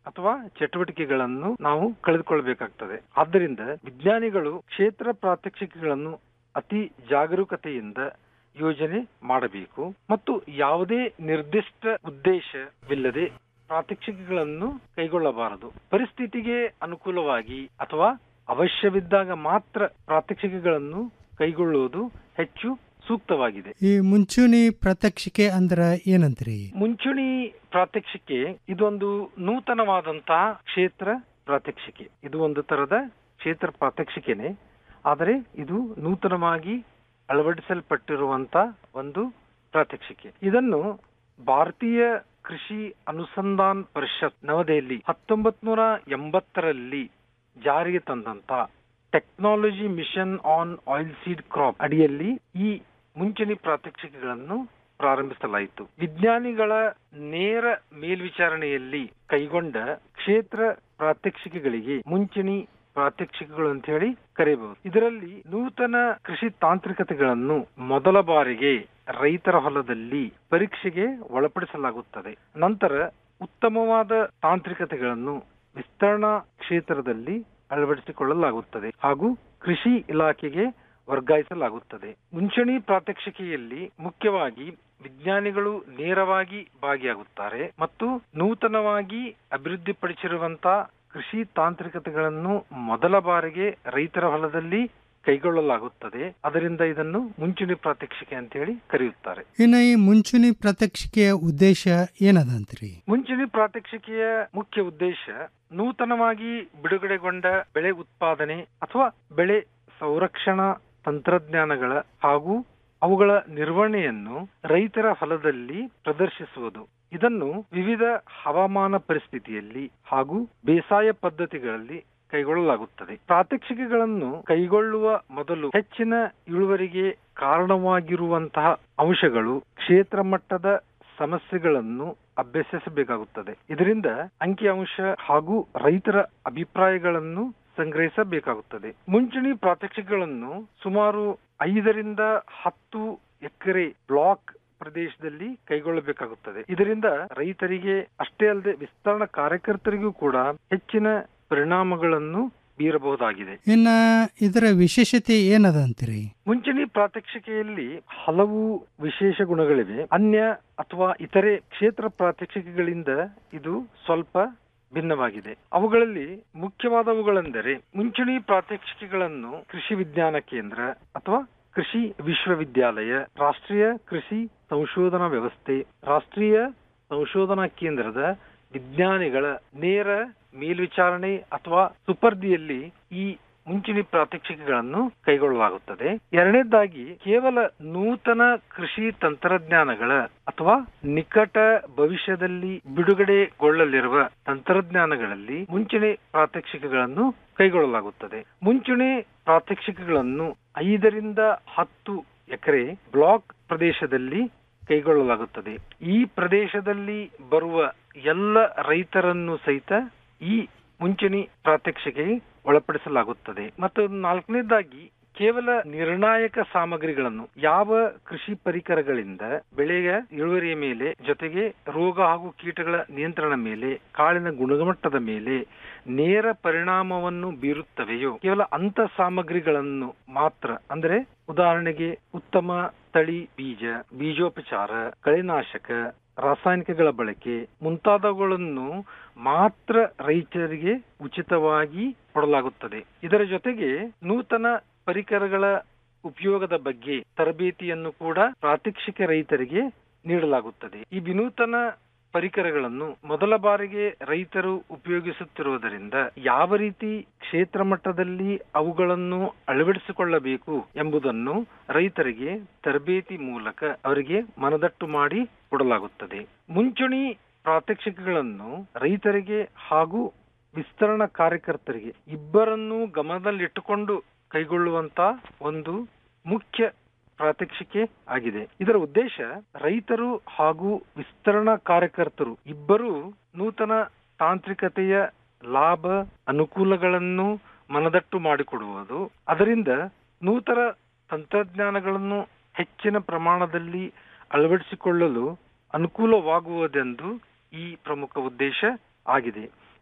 ಅಥವಾ ಚಟುವಟಿಕೆಗಳನ್ನು ನಾವು ಕಳೆದುಕೊಳ್ಬೇಕಾಗ್ತದೆ ಆದ್ದರಿಂದ ವಿಜ್ಞಾನಿಗಳು ಕ್ಷೇತ್ರ ಪ್ರಾತ್ಯಕ್ಷಿಕೆಗಳನ್ನು ಅತಿ ಜಾಗರೂಕತೆಯಿಂದ ಯೋಜನೆ ಮಾಡಬೇಕು ಮತ್ತು ಯಾವುದೇ ನಿರ್ದಿಷ್ಟ ಉದ್ದೇಶವಿಲ್ಲದೆ ಪ್ರಾತ್ಯಕ್ಷಿಕೆಗಳನ್ನು ಕೈಗೊಳ್ಳಬಾರದು ಪರಿಸ್ಥಿತಿಗೆ ಅನುಕೂಲವಾಗಿ ಅಥವಾ ಅವಶ್ಯವಿದ್ದಾಗ ಮಾತ್ರ ಪ್ರಾತ್ಯಕ್ಷಿಕೆಗಳನ್ನು ಕೈಗೊಳ್ಳುವುದು ಹೆಚ್ಚು ಸೂಕ್ತವಾಗಿದೆ ಈ ಮುಂಚೂಣಿ ಪ್ರಾತ್ಯಕ್ಷಿಕೆ ಅಂದ್ರ ಏನಂತ್ರಿ ಮುಂಚೂಣಿ ಪ್ರಾತ್ಯಕ್ಷಿಕೆ ಇದೊಂದು ನೂತನವಾದಂತಹ ಕ್ಷೇತ್ರ ಪ್ರಾತ್ಯಕ್ಷಿಕೆ ಇದು ಒಂದು ತರದ ಕ್ಷೇತ್ರ ಪ್ರಾತ್ಯಕ್ಷಿಕೆನೆ ಆದರೆ ಇದು ನೂತನವಾಗಿ ಅಳವಡಿಸಲ್ಪಟ್ಟಿರುವಂತ ಒಂದು ಪ್ರಾತ್ಯಕ್ಷಿಕೆ ಇದನ್ನು ಭಾರತೀಯ ಕೃಷಿ ಅನುಸಂಧಾನ್ ಪರಿಷತ್ ನವದೆಹಲಿ ಹತ್ತೊಂಬತ್ ನೂರ ಎಂಬತ್ತರಲ್ಲಿ ಜಾರಿಗೆ ತಂದಂತ technology mission on oil seed crop ಅಡಿಯಲ್ಲಿ ಈ ಮುಂಚೂಣಿ ಪ್ರಾತ್ಯಕ್ಷಿಕೆಗಳನ್ನು ಪ್ರಾರಂಭಿಸಲಾಯಿತು ವಿಜ್ಞಾನಿಗಳ ನೇರ ಮೇಲ್ವಿಚಾರಣೆಯಲ್ಲಿ ಕೈಗೊಂಡ ಕ್ಷೇತ್ರ ಪ್ರಾತ್ಯಕ್ಷಿಕೆಗಳಿಗೆ ಮುಂಚೂಣಿ ಪ್ರಾತ್ಯಕ್ಷಿಕೆಗಳು ಅಂತ ಹೇಳಿ ಕರೆಯಬಹುದು ಇದರಲ್ಲಿ ನೂತನ ಕೃಷಿ ತಾಂತ್ರಿಕತೆಗಳನ್ನು ಮೊದಲ ಬಾರಿಗೆ ರೈತರ ಹೊಲದಲ್ಲಿ ಪರೀಕ್ಷೆಗೆ ಒಳಪಡಿಸಲಾಗುತ್ತದೆ ನಂತರ ಉತ್ತಮವಾದ ತಾಂತ್ರಿಕತೆಗಳನ್ನು ವಿಸ್ತರಣಾ ಕ್ಷೇತ್ರದಲ್ಲಿ ಅಳವಡಿಸಿಕೊಳ್ಳಲಾಗುತ್ತದೆ ಹಾಗೂ ಕೃಷಿ ಇಲಾಖೆಗೆ ವರ್ಗಾಯಿಸಲಾಗುತ್ತದೆ ಮುಂಚೂಣಿ ಪ್ರಾತ್ಯಕ್ಷಿಕೆಯಲ್ಲಿ ಮುಖ್ಯವಾಗಿ ವಿಜ್ಞಾನಿಗಳು ನೇರವಾಗಿ ಭಾಗಿಯಾಗುತ್ತಾರೆ ಮತ್ತು ನೂತನವಾಗಿ ಅಭಿವೃದ್ಧಿಪಡಿಸಿರುವಂತಹ ಕೃಷಿ ತಾಂತ್ರಿಕತೆಗಳನ್ನು ಮೊದಲ ಬಾರಿಗೆ ರೈತರ ಹೊಲದಲ್ಲಿ ಕೈಗೊಳ್ಳಲಾಗುತ್ತದೆ ಅದರಿಂದ ಇದನ್ನು ಮುಂಚೂಣಿ ಪ್ರಾತ್ಯಕ್ಷಿಕೆ ಅಂತ ಹೇಳಿ ಕರೆಯುತ್ತಾರೆ ಇನ್ನು ಈ ಮುಂಚೂಣಿ ಪ್ರಾತ್ಯಕ್ಷಿಕೆಯ ಉದ್ದೇಶ ಏನದಂತ್ರಿ ಮುಂಚೂಣಿ ಪ್ರಾತ್ಯಕ್ಷಿಕೆಯ ಮುಖ್ಯ ಉದ್ದೇಶ ನೂತನವಾಗಿ ಬಿಡುಗಡೆಗೊಂಡ ಬೆಳೆ ಉತ್ಪಾದನೆ ಅಥವಾ ಬೆಳೆ ಸಂರಕ್ಷಣಾ ತಂತ್ರಜ್ಞಾನಗಳ ಹಾಗೂ ಅವುಗಳ ನಿರ್ವಹಣೆಯನ್ನು ರೈತರ ಹೊಲದಲ್ಲಿ ಪ್ರದರ್ಶಿಸುವುದು ಇದನ್ನು ವಿವಿಧ ಹವಾಮಾನ ಪರಿಸ್ಥಿತಿಯಲ್ಲಿ ಹಾಗೂ ಬೇಸಾಯ ಪದ್ಧತಿಗಳಲ್ಲಿ ಕೈಗೊಳ್ಳಲಾಗುತ್ತದೆ ಪ್ರಾತ್ಯಕ್ಷಿಕೆಗಳನ್ನು ಕೈಗೊಳ್ಳುವ ಮೊದಲು ಹೆಚ್ಚಿನ ಇಳುವರಿಗೆ ಕಾರಣವಾಗಿರುವಂತಹ ಅಂಶಗಳು ಕ್ಷೇತ್ರ ಮಟ್ಟದ ಸಮಸ್ಯೆಗಳನ್ನು ಅಭ್ಯಸಿಸಬೇಕಾಗುತ್ತದೆ ಇದರಿಂದ ಅಂಕಿಅಂಶ ಹಾಗೂ ರೈತರ ಅಭಿಪ್ರಾಯಗಳನ್ನು ಸಂಗ್ರಹಿಸಬೇಕಾಗುತ್ತದೆ ಮುಂಚೂಣಿ ಪ್ರಾತ್ಯಕ್ಷಿಕೆಗಳನ್ನು ಸುಮಾರು ಐದರಿಂದ ಹತ್ತು ಎಕರೆ ಬ್ಲಾಕ್ ಪ್ರದೇಶದಲ್ಲಿ ಕೈಗೊಳ್ಳಬೇಕಾಗುತ್ತದೆ ಇದರಿಂದ ರೈತರಿಗೆ ಅಷ್ಟೇ ಅಲ್ಲದೆ ವಿಸ್ತರಣಾ ಕಾರ್ಯಕರ್ತರಿಗೂ ಕೂಡ ಹೆಚ್ಚಿನ ಪರಿಣಾಮಗಳನ್ನು ಬೀರಬಹುದಾಗಿದೆ ಇನ್ನ ಇದರ ವಿಶೇಷತೆ ಏನದಂತ್ರಿ ಮುಂಚೂಣಿ ಪ್ರಾತ್ಯಕ್ಷಿಕೆಯಲ್ಲಿ ಹಲವು ವಿಶೇಷ ಗುಣಗಳಿವೆ ಅನ್ಯ ಅಥವಾ ಇತರೆ ಕ್ಷೇತ್ರ ಪ್ರಾತ್ಯಕ್ಷಿಕೆಗಳಿಂದ ಇದು ಸ್ವಲ್ಪ ಭಿನ್ನವಾಗಿದೆ ಅವುಗಳಲ್ಲಿ ಮುಖ್ಯವಾದವುಗಳೆಂದರೆ ಮುಂಚೂಣಿ ಪ್ರಾತ್ಯಕ್ಷಿಕೆಗಳನ್ನು ಕೃಷಿ ವಿಜ್ಞಾನ ಕೇಂದ್ರ ಅಥವಾ ಕೃಷಿ ವಿಶ್ವವಿದ್ಯಾಲಯ ರಾಷ್ಟ್ರೀಯ ಕೃಷಿ ಸಂಶೋಧನಾ ವ್ಯವಸ್ಥೆ ರಾಷ್ಟ್ರೀಯ ಸಂಶೋಧನಾ ಕೇಂದ್ರದ ವಿಜ್ಞಾನಿಗಳ ನೇರ ಮೇಲ್ವಿಚಾರಣೆ ಅಥವಾ ಸುಪರ್ದಿಯಲ್ಲಿ ಈ ಮುಂಚೂಣಿ ಪ್ರಾತ್ಯಕ್ಷಿಕೆಗಳನ್ನು ಕೈಗೊಳ್ಳಲಾಗುತ್ತದೆ ಎರಡನೇದಾಗಿ ಕೇವಲ ನೂತನ ಕೃಷಿ ತಂತ್ರಜ್ಞಾನಗಳ ಅಥವಾ ನಿಕಟ ಭವಿಷ್ಯದಲ್ಲಿ ಬಿಡುಗಡೆಗೊಳ್ಳಲಿರುವ ತಂತ್ರಜ್ಞಾನಗಳಲ್ಲಿ ಮುಂಚೂಣಿ ಪ್ರಾತ್ಯಕ್ಷಿಕೆಗಳನ್ನು ಕೈಗೊಳ್ಳಲಾಗುತ್ತದೆ ಮುಂಚೂಣಿ ಪ್ರಾತ್ಯಕ್ಷಿಕೆಗಳನ್ನು ಐದರಿಂದ ಹತ್ತು ಎಕರೆ ಬ್ಲಾಕ್ ಪ್ರದೇಶದಲ್ಲಿ ಕೈಗೊಳ್ಳಲಾಗುತ್ತದೆ ಈ ಪ್ರದೇಶದಲ್ಲಿ ಬರುವ ಎಲ್ಲ ರೈತರನ್ನು ಸಹಿತ ಈ ಮುಂಚೂಣಿ ಪ್ರಾತ್ಯಕ್ಷಿಕೆಗೆ ಒಳಪಡಿಸಲಾಗುತ್ತದೆ ಮತ್ತು ನಾಲ್ಕನೇದಾಗಿ ಕೇವಲ ನಿರ್ಣಾಯಕ ಸಾಮಗ್ರಿಗಳನ್ನು ಯಾವ ಕೃಷಿ ಪರಿಕರಗಳಿಂದ ಬೆಳೆಯ ಇಳುವರಿಯ ಮೇಲೆ ಜೊತೆಗೆ ರೋಗ ಹಾಗೂ ಕೀಟಗಳ ನಿಯಂತ್ರಣ ಮೇಲೆ ಕಾಳಿನ ಗುಣಮಟ್ಟದ ಮೇಲೆ ನೇರ ಪರಿಣಾಮವನ್ನು ಬೀರುತ್ತವೆಯೋ ಕೇವಲ ಅಂತ ಸಾಮಗ್ರಿಗಳನ್ನು ಮಾತ್ರ ಅಂದ್ರೆ ಉದಾಹರಣೆಗೆ ಉತ್ತಮ ತಳಿ ಬೀಜ ಬೀಜೋಪಚಾರ ಕಳೆನಾಶಕ ರಾಸಾಯನಿಕಗಳ ಬಳಕೆ ಮುಂತಾದವುಗಳನ್ನು ಮಾತ್ರ ರೈತರಿಗೆ ಉಚಿತವಾಗಿ ಕೊಡಲಾಗುತ್ತದೆ ಇದರ ಜೊತೆಗೆ ನೂತನ ಪರಿಕರಗಳ ಉಪಯೋಗದ ಬಗ್ಗೆ ತರಬೇತಿಯನ್ನು ಕೂಡ ಪ್ರಾತ್ಯಕ್ಷಿಕ ರೈತರಿಗೆ ನೀಡಲಾಗುತ್ತದೆ ಈ ವಿನೂತನ ಪರಿಕರಗಳನ್ನು ಮೊದಲ ಬಾರಿಗೆ ರೈತರು ಉಪಯೋಗಿಸುತ್ತಿರುವುದರಿಂದ ಯಾವ ರೀತಿ ಕ್ಷೇತ್ರ ಮಟ್ಟದಲ್ಲಿ ಅವುಗಳನ್ನು ಅಳವಡಿಸಿಕೊಳ್ಳಬೇಕು ಎಂಬುದನ್ನು ರೈತರಿಗೆ ತರಬೇತಿ ಮೂಲಕ ಅವರಿಗೆ ಮನದಟ್ಟು ಮಾಡಿ ಕೊಡಲಾಗುತ್ತದೆ ಮುಂಚೂಣಿ ಪ್ರಾತ್ಯಕ್ಷಿಕೆಗಳನ್ನು ರೈತರಿಗೆ ಹಾಗೂ ವಿಸ್ತರಣಾ ಕಾರ್ಯಕರ್ತರಿಗೆ ಇಬ್ಬರನ್ನೂ ಗಮನದಲ್ಲಿಟ್ಟುಕೊಂಡು ಕೈಗೊಳ್ಳುವಂತ ಒಂದು ಮುಖ್ಯ ಪ್ರಾತ್ಯಕ್ಷಿಕೆ ಆಗಿದೆ ಇದರ ಉದ್ದೇಶ ರೈತರು ಹಾಗೂ ವಿಸ್ತರಣಾ ಕಾರ್ಯಕರ್ತರು ಇಬ್ಬರೂ ನೂತನ ತಾಂತ್ರಿಕತೆಯ ಲಾಭ ಅನುಕೂಲಗಳನ್ನು ಮನದಟ್ಟು ಮಾಡಿಕೊಡುವುದು ಅದರಿಂದ ನೂತನ ತಂತ್ರಜ್ಞಾನಗಳನ್ನು ಹೆಚ್ಚಿನ ಪ್ರಮಾಣದಲ್ಲಿ ಅಳವಡಿಸಿಕೊಳ್ಳಲು ಅನುಕೂಲವಾಗುವುದೆಂದು ಈ ಪ್ರಮುಖ ಉದ್ದೇಶ ಆಗಿದೆ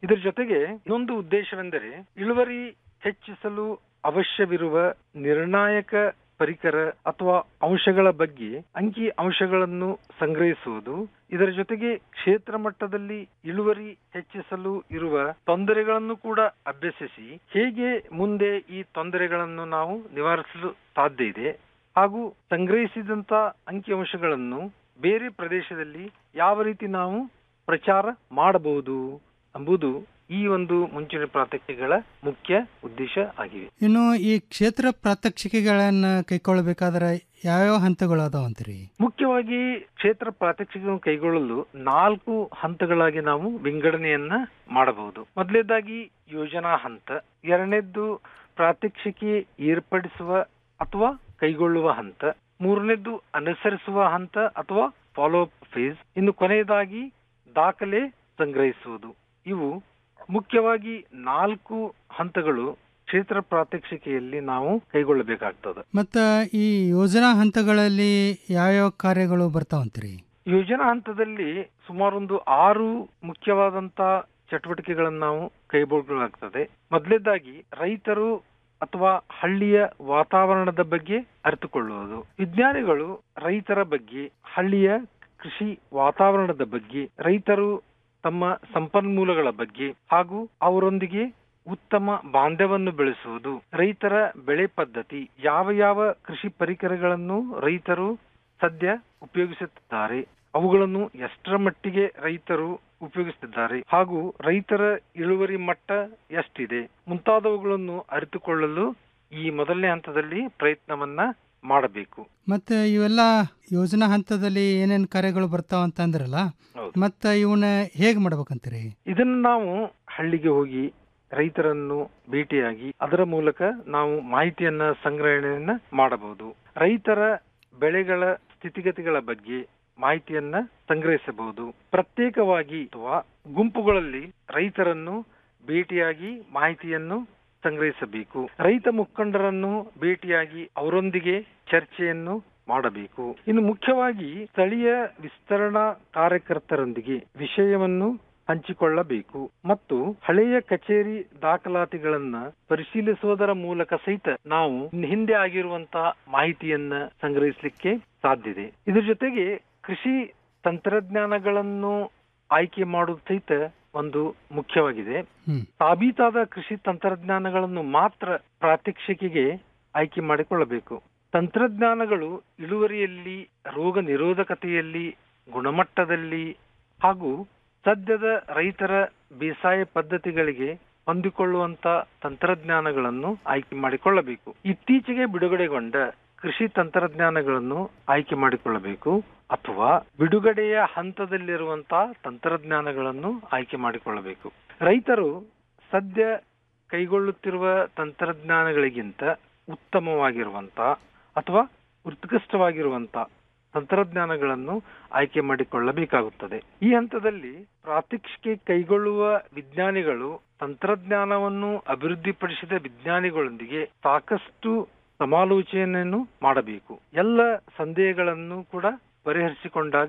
ಇದರ ಜೊತೆಗೆ ಇನ್ನೊಂದು ಉದ್ದೇಶವೆಂದರೆ ಇಳುವರಿ ಹೆಚ್ಚಿಸಲು ಅವಶ್ಯವಿರುವ ನಿರ್ಣಾಯಕ ಪರಿಕರ ಅಥವಾ ಅಂಶಗಳ ಬಗ್ಗೆ ಅಂಕಿ ಅಂಶಗಳನ್ನು ಸಂಗ್ರಹಿಸುವುದು ಇದರ ಜೊತೆಗೆ ಕ್ಷೇತ್ರ ಮಟ್ಟದಲ್ಲಿ ಇಳುವರಿ ಹೆಚ್ಚಿಸಲು ಇರುವ ತೊಂದರೆಗಳನ್ನು ಕೂಡ ಅಭ್ಯಸಿಸಿ ಹೇಗೆ ಮುಂದೆ ಈ ತೊಂದರೆಗಳನ್ನು ನಾವು ನಿವಾರಿಸಲು ಸಾಧ್ಯ ಇದೆ ಹಾಗೂ ಸಂಗ್ರಹಿಸಿದಂತ ಅಂಕಿಅಂಶಗಳನ್ನು ಬೇರೆ ಪ್ರದೇಶದಲ್ಲಿ ಯಾವ ರೀತಿ ನಾವು ಪ್ರಚಾರ ಮಾಡಬಹುದು ಎಂಬುದು ಈ ಒಂದು ಮುಂಚೂಣಿ ಪ್ರಾತ್ಯಕ್ಷಿಕೆಗಳ ಮುಖ್ಯ ಉದ್ದೇಶ ಆಗಿವೆ ಇನ್ನು ಈ ಕ್ಷೇತ್ರ ಪ್ರಾತ್ಯಕ್ಷಿಕೆಗಳನ್ನ ಕೈಗೊಳ್ಳಬೇಕಾದ್ರೆ ಯಾವ್ಯಾವ ಹಂತಗಳು ಅದಾವ ಅಂತೀರಿ ಮುಖ್ಯವಾಗಿ ಕ್ಷೇತ್ರ ಪ್ರಾತ್ಯಕ್ಷಿಕೆಯನ್ನು ಕೈಗೊಳ್ಳಲು ನಾಲ್ಕು ಹಂತಗಳಾಗಿ ನಾವು ವಿಂಗಡಣೆಯನ್ನ ಮಾಡಬಹುದು ಮೊದಲನೇದಾಗಿ ಯೋಜನಾ ಹಂತ ಎರಡನೇದ್ದು ಪ್ರಾತ್ಯಕ್ಷಿಕೆ ಏರ್ಪಡಿಸುವ ಅಥವಾ ಕೈಗೊಳ್ಳುವ ಹಂತ ಮೂರನೇದ್ದು ಅನುಸರಿಸುವ ಹಂತ ಅಥವಾ ಫಾಲೋ ಅಪ್ ಫೇಸ್ ಇನ್ನು ಕೊನೆಯದಾಗಿ ದಾಖಲೆ ಸಂಗ್ರಹಿಸುವುದು ಇವು ಮುಖ್ಯವಾಗಿ ನಾಲ್ಕು ಹಂತಗಳು ಕ್ಷೇತ್ರ ಪ್ರಾತ್ಯಕ್ಷಿಕೆಯಲ್ಲಿ ನಾವು ಕೈಗೊಳ್ಳಬೇಕಾಗ್ತದೆ ಮತ್ತ ಈ ಯೋಜನಾ ಹಂತಗಳಲ್ಲಿ ಯಾವ್ಯಾವ ಕಾರ್ಯಗಳು ಬರ್ತಾವಂತೀರಿ ಯೋಜನಾ ಹಂತದಲ್ಲಿ ಸುಮಾರೊಂದು ಆರು ಮುಖ್ಯವಾದಂತ ಚಟುವಟಿಕೆಗಳನ್ನು ನಾವು ಕೈಗೊಳ್ಳಲಾಗ್ತದೆ ಮೊದಲನೇದಾಗಿ ರೈತರು ಅಥವಾ ಹಳ್ಳಿಯ ವಾತಾವರಣದ ಬಗ್ಗೆ ಅರಿತುಕೊಳ್ಳುವುದು ವಿಜ್ಞಾನಿಗಳು ರೈತರ ಬಗ್ಗೆ ಹಳ್ಳಿಯ ಕೃಷಿ ವಾತಾವರಣದ ಬಗ್ಗೆ ರೈತರು ತಮ್ಮ ಸಂಪನ್ಮೂಲಗಳ ಬಗ್ಗೆ ಹಾಗೂ ಅವರೊಂದಿಗೆ ಉತ್ತಮ ಬಾಂಧವ್ಯವನ್ನು ಬೆಳೆಸುವುದು ರೈತರ ಬೆಳೆ ಪದ್ಧತಿ ಯಾವ ಯಾವ ಕೃಷಿ ಪರಿಕರಗಳನ್ನು ರೈತರು ಸದ್ಯ ಉಪಯೋಗಿಸುತ್ತಿದ್ದಾರೆ ಅವುಗಳನ್ನು ಎಷ್ಟರ ಮಟ್ಟಿಗೆ ರೈತರು ಉಪಯೋಗಿಸುತ್ತಿದ್ದಾರೆ ಹಾಗೂ ರೈತರ ಇಳುವರಿ ಮಟ್ಟ ಎಷ್ಟಿದೆ ಮುಂತಾದವುಗಳನ್ನು ಅರಿತುಕೊಳ್ಳಲು ಈ ಮೊದಲನೇ ಹಂತದಲ್ಲಿ ಪ್ರಯತ್ನವನ್ನ ಮಾಡಬೇಕು ಮತ್ತೆ ಇವೆಲ್ಲ ಯೋಜನಾ ಹಂತದಲ್ಲಿ ಏನೇನ್ ಕಾರ್ಯಗಳು ಬರ್ತಾವ ಅಂತ ಅಂದ್ರಲ್ಲ ಮತ್ತ ಇವನ್ನ ಹೇಗ್ ಮಾಡ್ಬೇಕಂತೀರಿ ಇದನ್ನು ನಾವು ಹಳ್ಳಿಗೆ ಹೋಗಿ ರೈತರನ್ನು ಭೇಟಿಯಾಗಿ ಅದರ ಮೂಲಕ ನಾವು ಮಾಹಿತಿಯನ್ನ ಸಂಗ್ರಹಣೆಯನ್ನ ಮಾಡಬಹುದು ರೈತರ ಬೆಳೆಗಳ ಸ್ಥಿತಿಗತಿಗಳ ಬಗ್ಗೆ ಮಾಹಿತಿಯನ್ನ ಸಂಗ್ರಹಿಸಬಹುದು ಪ್ರತ್ಯೇಕವಾಗಿ ಅಥವಾ ಗುಂಪುಗಳಲ್ಲಿ ರೈತರನ್ನು ಭೇಟಿಯಾಗಿ ಮಾಹಿತಿಯನ್ನು ಸಂಗ್ರಹಿಸಬೇಕು ರೈತ ಮುಖಂಡರನ್ನು ಭೇಟಿಯಾಗಿ ಅವರೊಂದಿಗೆ ಚರ್ಚೆಯನ್ನು ಮಾಡಬೇಕು ಇನ್ನು ಮುಖ್ಯವಾಗಿ ಸ್ಥಳೀಯ ವಿಸ್ತರಣಾ ಕಾರ್ಯಕರ್ತರೊಂದಿಗೆ ವಿಷಯವನ್ನು ಹಂಚಿಕೊಳ್ಳಬೇಕು ಮತ್ತು ಹಳೆಯ ಕಚೇರಿ ದಾಖಲಾತಿಗಳನ್ನ ಪರಿಶೀಲಿಸುವುದರ ಮೂಲಕ ಸಹಿತ ನಾವು ಹಿಂದೆ ಆಗಿರುವಂತಹ ಮಾಹಿತಿಯನ್ನ ಸಂಗ್ರಹಿಸಲಿಕ್ಕೆ ಸಾಧ್ಯತೆ ಇದ್ರ ಜೊತೆಗೆ ಕೃಷಿ ತಂತ್ರಜ್ಞಾನಗಳನ್ನು ಆಯ್ಕೆ ಮಾಡುವುದು ಸಹಿತ ಒಂದು ಮುಖ್ಯವಾಗಿದೆ ಸಾಬೀತಾದ ಕೃಷಿ ತಂತ್ರಜ್ಞಾನಗಳನ್ನು ಮಾತ್ರ ಪ್ರಾತ್ಯಕ್ಷಿಕೆಗೆ ಆಯ್ಕೆ ಮಾಡಿಕೊಳ್ಳಬೇಕು ತಂತ್ರಜ್ಞಾನಗಳು ಇಳುವರಿಯಲ್ಲಿ ರೋಗ ನಿರೋಧಕತೆಯಲ್ಲಿ ಗುಣಮಟ್ಟದಲ್ಲಿ ಹಾಗೂ ಸದ್ಯದ ರೈತರ ಬೇಸಾಯ ಪದ್ಧತಿಗಳಿಗೆ ಹೊಂದಿಕೊಳ್ಳುವಂತ ತಂತ್ರಜ್ಞಾನಗಳನ್ನು ಆಯ್ಕೆ ಮಾಡಿಕೊಳ್ಳಬೇಕು ಇತ್ತೀಚೆಗೆ ಬಿಡುಗಡೆಗೊಂಡ ಕೃಷಿ ತಂತ್ರಜ್ಞಾನಗಳನ್ನು ಆಯ್ಕೆ ಮಾಡಿಕೊಳ್ಳಬೇಕು ಅಥವಾ ಬಿಡುಗಡೆಯ ಹಂತದಲ್ಲಿರುವಂತಹ ತಂತ್ರಜ್ಞಾನಗಳನ್ನು ಆಯ್ಕೆ ಮಾಡಿಕೊಳ್ಳಬೇಕು ರೈತರು ಸದ್ಯ ಕೈಗೊಳ್ಳುತ್ತಿರುವ ತಂತ್ರಜ್ಞಾನಗಳಿಗಿಂತ ಉತ್ತಮವಾಗಿರುವಂತ ಅಥವಾ ಉತ್ಕೃಷ್ಟವಾಗಿರುವಂತ ತಂತ್ರಜ್ಞಾನಗಳನ್ನು ಆಯ್ಕೆ ಮಾಡಿಕೊಳ್ಳಬೇಕಾಗುತ್ತದೆ ಈ ಹಂತದಲ್ಲಿ ಪ್ರಾತ್ಯಕ್ಷಿಕೆ ಕೈಗೊಳ್ಳುವ ವಿಜ್ಞಾನಿಗಳು ತಂತ್ರಜ್ಞಾನವನ್ನು ಅಭಿವೃದ್ಧಿಪಡಿಸಿದ ವಿಜ್ಞಾನಿಗಳೊಂದಿಗೆ ಸಾಕಷ್ಟು ಸಮಾಲೋಚನೆಯನ್ನು ಮಾಡಬೇಕು ಎಲ್ಲ ಸಂದೇಹಗಳನ್ನು ಕೂಡ ಪರಿಹರಿಸಿಕೊಂಡಾಗ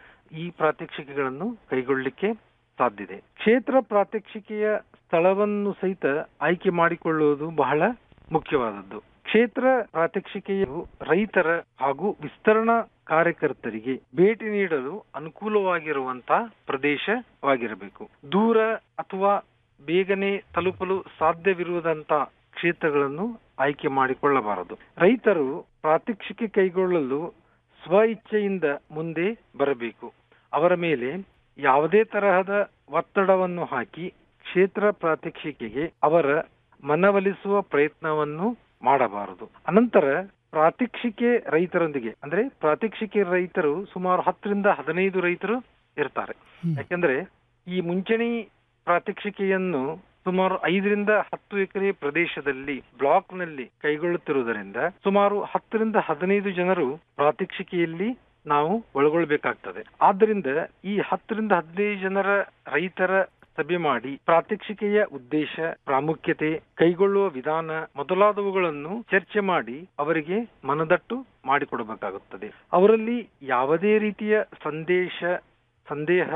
ಈ ಪ್ರಾತ್ಯಕ್ಷಿಕೆಗಳನ್ನು ಕೈಗೊಳ್ಳಲಿಕ್ಕೆ ಸಾಧ್ಯತೆ ಕ್ಷೇತ್ರ ಪ್ರಾತ್ಯಕ್ಷಿಕೆಯ ಸ್ಥಳವನ್ನು ಸಹಿತ ಆಯ್ಕೆ ಮಾಡಿಕೊಳ್ಳುವುದು ಬಹಳ ಮುಖ್ಯವಾದದ್ದು ಕ್ಷೇತ್ರ ಪ್ರಾತ್ಯಕ್ಷಿಕೆಯು ರೈತರ ಹಾಗೂ ವಿಸ್ತರಣಾ ಕಾರ್ಯಕರ್ತರಿಗೆ ಭೇಟಿ ನೀಡಲು ಅನುಕೂಲವಾಗಿರುವಂತಹ ಪ್ರದೇಶವಾಗಿರಬೇಕು ದೂರ ಅಥವಾ ಬೇಗನೆ ತಲುಪಲು ಸಾಧ್ಯವಿರುವುದಂತ ಕ್ಷೇತ್ರಗಳನ್ನು ಆಯ್ಕೆ ಮಾಡಿಕೊಳ್ಳಬಾರದು ರೈತರು ಪ್ರಾತ್ಯಕ್ಷಿಕೆ ಕೈಗೊಳ್ಳಲು ಸ್ವ ಇಚ್ಛೆಯಿಂದ ಮುಂದೆ ಬರಬೇಕು ಅವರ ಮೇಲೆ ಯಾವುದೇ ತರಹದ ಒತ್ತಡವನ್ನು ಹಾಕಿ ಕ್ಷೇತ್ರ ಪ್ರಾತ್ಯಕ್ಷಿಕೆಗೆ ಅವರ ಮನವೊಲಿಸುವ ಪ್ರಯತ್ನವನ್ನು ಮಾಡಬಾರದು ಅನಂತರ ಪ್ರಾತ್ಯಕ್ಷಿಕೆ ರೈತರೊಂದಿಗೆ ಅಂದ್ರೆ ಪ್ರಾತ್ಯಕ್ಷಿಕೆ ರೈತರು ಸುಮಾರು ಹತ್ತರಿಂದ ಹದಿನೈದು ರೈತರು ಇರ್ತಾರೆ ಯಾಕಂದ್ರೆ ಈ ಮುಂಚಣಿ ಪ್ರಾತ್ಯಕ್ಷಿಕೆಯನ್ನು ಸುಮಾರು ಐದರಿಂದ ಹತ್ತು ಎಕರೆ ಪ್ರದೇಶದಲ್ಲಿ ಬ್ಲಾಕ್ ನಲ್ಲಿ ಕೈಗೊಳ್ಳುತ್ತಿರುವುದರಿಂದ ಸುಮಾರು ಹತ್ತರಿಂದ ಹದಿನೈದು ಜನರು ಪ್ರಾತ್ಯಕ್ಷಿಕೆಯಲ್ಲಿ ನಾವು ಒಳಗೊಳ್ಬೇಕಾಗ್ತದೆ ಆದ್ದರಿಂದ ಈ ಹತ್ತರಿಂದ ಹದಿನೈದು ಜನರ ರೈತರ ಸಭೆ ಮಾಡಿ ಪ್ರಾತ್ಯಕ್ಷಿಕೆಯ ಉದ್ದೇಶ ಪ್ರಾಮುಖ್ಯತೆ ಕೈಗೊಳ್ಳುವ ವಿಧಾನ ಮೊದಲಾದವುಗಳನ್ನು ಚರ್ಚೆ ಮಾಡಿ ಅವರಿಗೆ ಮನದಟ್ಟು ಮಾಡಿಕೊಡಬೇಕಾಗುತ್ತದೆ ಅವರಲ್ಲಿ ಯಾವುದೇ ರೀತಿಯ ಸಂದೇಶ ಸಂದೇಹ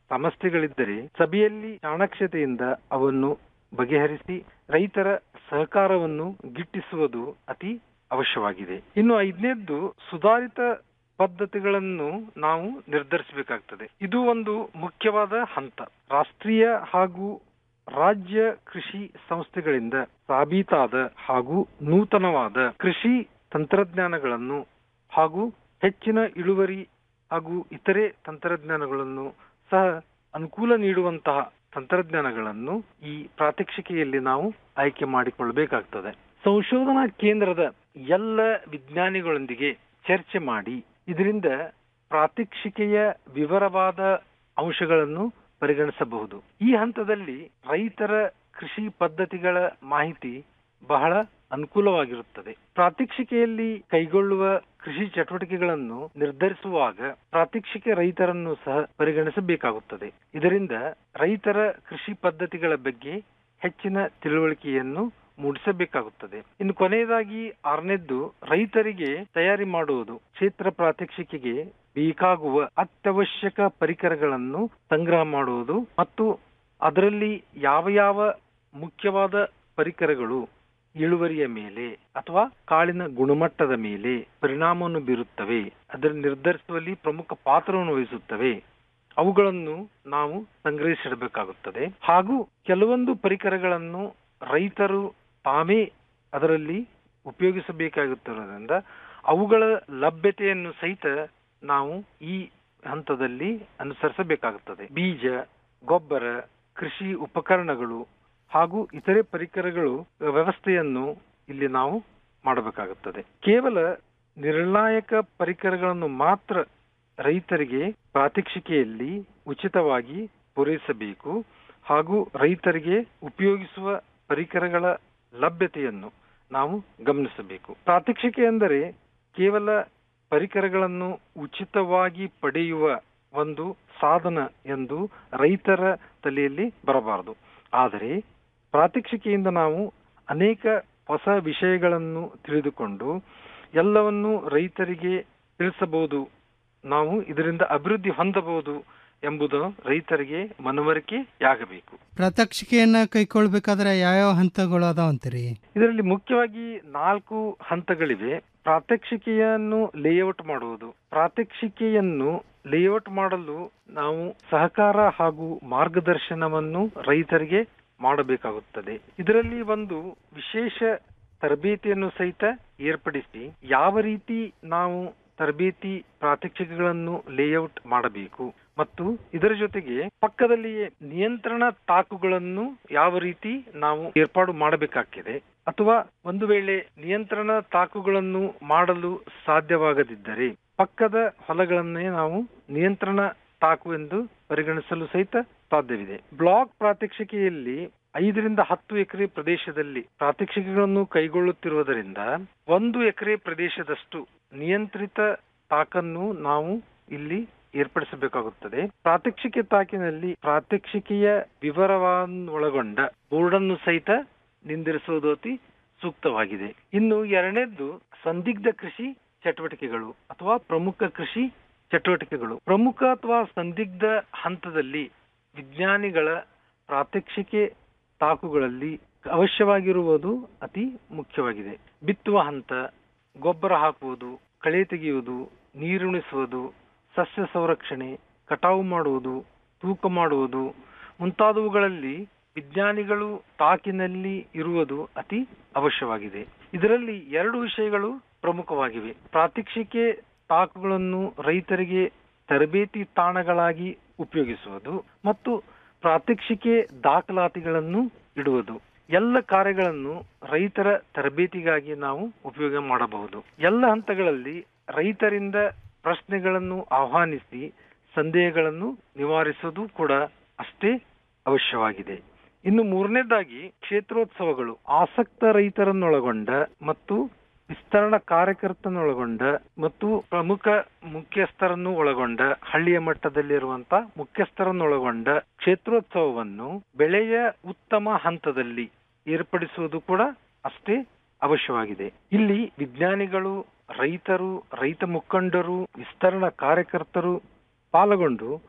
ಸಮಸ್ಯೆಗಳಿದ್ದರೆ ಸಭೆಯಲ್ಲಿ ಚಾಣಾಕ್ಷತೆಯಿಂದ ಅವನ್ನು ಬಗೆಹರಿಸಿ ರೈತರ ಸಹಕಾರವನ್ನು ಗಿಟ್ಟಿಸುವುದು ಅತಿ ಅವಶ್ಯವಾಗಿದೆ ಇನ್ನು ಐದನೇದ್ದು ಸುಧಾರಿತ ಪದ್ಧತಿಗಳನ್ನು ನಾವು ನಿರ್ಧರಿಸಬೇಕಾಗ್ತದೆ ಇದು ಒಂದು ಮುಖ್ಯವಾದ ಹಂತ ರಾಷ್ಟ್ರೀಯ ಹಾಗೂ ರಾಜ್ಯ ಕೃಷಿ ಸಂಸ್ಥೆಗಳಿಂದ ಸಾಬೀತಾದ ಹಾಗೂ ನೂತನವಾದ ಕೃಷಿ ತಂತ್ರಜ್ಞಾನಗಳನ್ನು ಹಾಗೂ ಹೆಚ್ಚಿನ ಇಳುವರಿ ಹಾಗೂ ಇತರೆ ತಂತ್ರಜ್ಞಾನಗಳನ್ನು ಸಹ ಅನುಕೂಲ ನೀಡುವಂತಹ ತಂತ್ರಜ್ಞಾನಗಳನ್ನು ಈ ಪ್ರಾತ್ಯಕ್ಷಿಕೆಯಲ್ಲಿ ನಾವು ಆಯ್ಕೆ ಮಾಡಿಕೊಳ್ಳಬೇಕಾಗ್ತದೆ ಸಂಶೋಧನಾ ಕೇಂದ್ರದ ಎಲ್ಲ ವಿಜ್ಞಾನಿಗಳೊಂದಿಗೆ ಚರ್ಚೆ ಮಾಡಿ ಇದರಿಂದ ಪ್ರಾತ್ಯಕ್ಷಿಕೆಯ ವಿವರವಾದ ಅಂಶಗಳನ್ನು ಪರಿಗಣಿಸಬಹುದು ಈ ಹಂತದಲ್ಲಿ ರೈತರ ಕೃಷಿ ಪದ್ಧತಿಗಳ ಮಾಹಿತಿ ಬಹಳ ಅನುಕೂಲವಾಗಿರುತ್ತದೆ ಪ್ರಾತ್ಯಕ್ಷಿಕೆಯಲ್ಲಿ ಕೈಗೊಳ್ಳುವ ಕೃಷಿ ಚಟುವಟಿಕೆಗಳನ್ನು ನಿರ್ಧರಿಸುವಾಗ ಪ್ರಾತ್ಯಕ್ಷಿಕೆ ರೈತರನ್ನು ಸಹ ಪರಿಗಣಿಸಬೇಕಾಗುತ್ತದೆ ಇದರಿಂದ ರೈತರ ಕೃಷಿ ಪದ್ಧತಿಗಳ ಬಗ್ಗೆ ಹೆಚ್ಚಿನ ತಿಳುವಳಿಕೆಯನ್ನು ಮೂಡಿಸಬೇಕಾಗುತ್ತದೆ ಇನ್ನು ಕೊನೆಯದಾಗಿ ಆರನೇದ್ದು ರೈತರಿಗೆ ತಯಾರಿ ಮಾಡುವುದು ಕ್ಷೇತ್ರ ಪ್ರಾತ್ಯಕ್ಷಿಕೆಗೆ ಬೇಕಾಗುವ ಅತ್ಯವಶ್ಯಕ ಪರಿಕರಗಳನ್ನು ಸಂಗ್ರಹ ಮಾಡುವುದು ಮತ್ತು ಅದರಲ್ಲಿ ಯಾವ ಯಾವ ಮುಖ್ಯವಾದ ಪರಿಕರಗಳು ಇಳುವರಿಯ ಮೇಲೆ ಅಥವಾ ಕಾಳಿನ ಗುಣಮಟ್ಟದ ಮೇಲೆ ಪರಿಣಾಮವನ್ನು ಬೀರುತ್ತವೆ ಅದನ್ನು ನಿರ್ಧರಿಸುವಲ್ಲಿ ಪ್ರಮುಖ ಪಾತ್ರವನ್ನು ವಹಿಸುತ್ತವೆ ಅವುಗಳನ್ನು ನಾವು ಸಂಗ್ರಹಿಸಿಡಬೇಕಾಗುತ್ತದೆ ಹಾಗೂ ಕೆಲವೊಂದು ಪರಿಕರಗಳನ್ನು ರೈತರು ತಾವೇ ಅದರಲ್ಲಿ ಉಪಯೋಗಿಸಬೇಕಾಗುತ್ತಿರುವುದರಿಂದ ಅವುಗಳ ಲಭ್ಯತೆಯನ್ನು ಸಹಿತ ನಾವು ಈ ಹಂತದಲ್ಲಿ ಅನುಸರಿಸಬೇಕಾಗುತ್ತದೆ ಬೀಜ ಗೊಬ್ಬರ ಕೃಷಿ ಉಪಕರಣಗಳು ಹಾಗೂ ಇತರೆ ಪರಿಕರಗಳು ವ್ಯವಸ್ಥೆಯನ್ನು ಇಲ್ಲಿ ನಾವು ಮಾಡಬೇಕಾಗುತ್ತದೆ ಕೇವಲ ನಿರ್ಣಾಯಕ ಪರಿಕರಗಳನ್ನು ಮಾತ್ರ ರೈತರಿಗೆ ಪ್ರಾತ್ಯಕ್ಷಿಕೆಯಲ್ಲಿ ಉಚಿತವಾಗಿ ಪೂರೈಸಬೇಕು ಹಾಗೂ ರೈತರಿಗೆ ಉಪಯೋಗಿಸುವ ಪರಿಕರಗಳ ಲಭ್ಯತೆಯನ್ನು ನಾವು ಗಮನಿಸಬೇಕು ಪ್ರಾತ್ಯಕ್ಷಿಕೆ ಎಂದರೆ ಕೇವಲ ಪರಿಕರಗಳನ್ನು ಉಚಿತವಾಗಿ ಪಡೆಯುವ ಒಂದು ಸಾಧನ ಎಂದು ರೈತರ ತಲೆಯಲ್ಲಿ ಬರಬಾರದು ಆದರೆ ಪ್ರಾತ್ಯಕ್ಷಿಕೆಯಿಂದ ನಾವು ಅನೇಕ ಹೊಸ ವಿಷಯಗಳನ್ನು ತಿಳಿದುಕೊಂಡು ಎಲ್ಲವನ್ನು ರೈತರಿಗೆ ತಿಳಿಸಬಹುದು ನಾವು ಇದರಿಂದ ಅಭಿವೃದ್ಧಿ ಹೊಂದಬಹುದು ಎಂಬುದು ರೈತರಿಗೆ ಮನವರಿಕೆಯಾಗಬೇಕು ಪ್ರಾತ್ಯಕ್ಷಿಕೆಯನ್ನ ಕೈಗೊಳ್ಬೇಕಾದ್ರೆ ಯಾವ್ಯಾವ ಹಂತಗಳು ಅದಾವಂತೀರಿ ಇದರಲ್ಲಿ ಮುಖ್ಯವಾಗಿ ನಾಲ್ಕು ಹಂತಗಳಿವೆ ಪ್ರಾತ್ಯಕ್ಷಿಕೆಯನ್ನು ಲೇಔಟ್ ಮಾಡುವುದು ಪ್ರಾತ್ಯಕ್ಷಿಕೆಯನ್ನು ಲೇಔಟ್ ಮಾಡಲು ನಾವು ಸಹಕಾರ ಹಾಗೂ ಮಾರ್ಗದರ್ಶನವನ್ನು ರೈತರಿಗೆ ಮಾಡಬೇಕಾಗುತ್ತದೆ ಇದರಲ್ಲಿ ಒಂದು ವಿಶೇಷ ತರಬೇತಿಯನ್ನು ಸಹಿತ ಏರ್ಪಡಿಸಿ ಯಾವ ರೀತಿ ನಾವು ತರಬೇತಿ ಪ್ರಾತ್ಯಕ್ಷಿಕೆಗಳನ್ನು ಲೇಔಟ್ ಮಾಡಬೇಕು ಮತ್ತು ಇದರ ಜೊತೆಗೆ ಪಕ್ಕದಲ್ಲಿಯೇ ನಿಯಂತ್ರಣ ತಾಕುಗಳನ್ನು ಯಾವ ರೀತಿ ನಾವು ಏರ್ಪಾಡು ಮಾಡಬೇಕಾಗಿದೆ ಅಥವಾ ಒಂದು ವೇಳೆ ನಿಯಂತ್ರಣ ತಾಕುಗಳನ್ನು ಮಾಡಲು ಸಾಧ್ಯವಾಗದಿದ್ದರೆ ಪಕ್ಕದ ಹೊಲಗಳನ್ನೇ ನಾವು ನಿಯಂತ್ರಣ ತಾಕು ಎಂದು ಪರಿಗಣಿಸಲು ಸಹಿತ ಸಾಧ್ಯವಿದೆ ಬ್ಲಾಕ್ ಪ್ರಾತ್ಯಕ್ಷಿಕೆಯಲ್ಲಿ ಐದರಿಂದ ಹತ್ತು ಎಕರೆ ಪ್ರದೇಶದಲ್ಲಿ ಪ್ರಾತ್ಯಕ್ಷಿಕೆಗಳನ್ನು ಕೈಗೊಳ್ಳುತ್ತಿರುವುದರಿಂದ ಒಂದು ಎಕರೆ ಪ್ರದೇಶದಷ್ಟು ನಿಯಂತ್ರಿತ ತಾಕನ್ನು ನಾವು ಇಲ್ಲಿ ಏರ್ಪಡಿಸಬೇಕಾಗುತ್ತದೆ ಪ್ರಾತ್ಯಕ್ಷಿಕೆ ತಾಕಿನಲ್ಲಿ ಪ್ರಾತ್ಯಕ್ಷಿಕೆಯ ವಿವರವನ್ನೊಳಗೊಂಡ ಬೋರ್ಡನ್ನು ಸಹಿತ ನಿಂದಿರಿಸುವುದು ಅತಿ ಸೂಕ್ತವಾಗಿದೆ ಇನ್ನು ಎರಡನೇದ್ದು ಸಂದಿಗ್ಧ ಕೃಷಿ ಚಟುವಟಿಕೆಗಳು ಅಥವಾ ಪ್ರಮುಖ ಕೃಷಿ ಚಟುವಟಿಕೆಗಳು ಪ್ರಮುಖ ಅಥವಾ ಸಂದಿಗ್ಧ ಹಂತದಲ್ಲಿ ವಿಜ್ಞಾನಿಗಳ ಪ್ರಾತ್ಯಕ್ಷಿಕೆ ತಾಕುಗಳಲ್ಲಿ ಅವಶ್ಯವಾಗಿರುವುದು ಅತಿ ಮುಖ್ಯವಾಗಿದೆ ಬಿತ್ತುವ ಹಂತ ಗೊಬ್ಬರ ಹಾಕುವುದು ಕಳೆ ತೆಗೆಯುವುದು ನೀರುಣಿಸುವುದು ಸಸ್ಯ ಸಂರಕ್ಷಣೆ ಕಟಾವು ಮಾಡುವುದು ತೂಕ ಮಾಡುವುದು ಮುಂತಾದವುಗಳಲ್ಲಿ ವಿಜ್ಞಾನಿಗಳು ತಾಕಿನಲ್ಲಿ ಇರುವುದು ಅತಿ ಅವಶ್ಯವಾಗಿದೆ ಇದರಲ್ಲಿ ಎರಡು ವಿಷಯಗಳು ಪ್ರಮುಖವಾಗಿವೆ ಪ್ರಾತ್ಯಕ್ಷಿಕೆ ತಾಕುಗಳನ್ನು ರೈತರಿಗೆ ತರಬೇತಿ ತಾಣಗಳಾಗಿ ಉಪಯೋಗಿಸುವುದು ಮತ್ತು ಪ್ರಾತ್ಯಕ್ಷಿಕೆ ದಾಖಲಾತಿಗಳನ್ನು ಇಡುವುದು ಎಲ್ಲ ಕಾರ್ಯಗಳನ್ನು ರೈತರ ತರಬೇತಿಗಾಗಿ ನಾವು ಉಪಯೋಗ ಮಾಡಬಹುದು ಎಲ್ಲ ಹಂತಗಳಲ್ಲಿ ರೈತರಿಂದ ಪ್ರಶ್ನೆಗಳನ್ನು ಆಹ್ವಾನಿಸಿ ಸಂದೇಹಗಳನ್ನು ನಿವಾರಿಸುವುದು ಕೂಡ ಅಷ್ಟೇ ಅವಶ್ಯವಾಗಿದೆ ಇನ್ನು ಮೂರನೇದಾಗಿ ಕ್ಷೇತ್ರೋತ್ಸವಗಳು ಆಸಕ್ತ ರೈತರನ್ನೊಳಗೊಂಡ ಮತ್ತು ವಿಸ್ತರಣಾ ಕಾರ್ಯಕರ್ತನೊಳಗೊಂಡ ಮತ್ತು ಪ್ರಮುಖ ಮುಖ್ಯಸ್ಥರನ್ನು ಒಳಗೊಂಡ ಹಳ್ಳಿಯ ಮಟ್ಟದಲ್ಲಿರುವಂತ ಮುಖ್ಯಸ್ಥರನ್ನೊಳಗೊಂಡ ಕ್ಷೇತ್ರೋತ್ಸವವನ್ನು ಬೆಳೆಯ ಉತ್ತಮ ಹಂತದಲ್ಲಿ ಏರ್ಪಡಿಸುವುದು ಕೂಡ ಅಷ್ಟೇ ಅವಶ್ಯವಾಗಿದೆ ಇಲ್ಲಿ ವಿಜ್ಞಾನಿಗಳು ರೈತರು ರೈತ ಮುಖಂಡರು ವಿಸ್ತರಣಾ ಕಾರ್ಯಕರ್ತರು ಪಾಲ್ಗೊಂಡು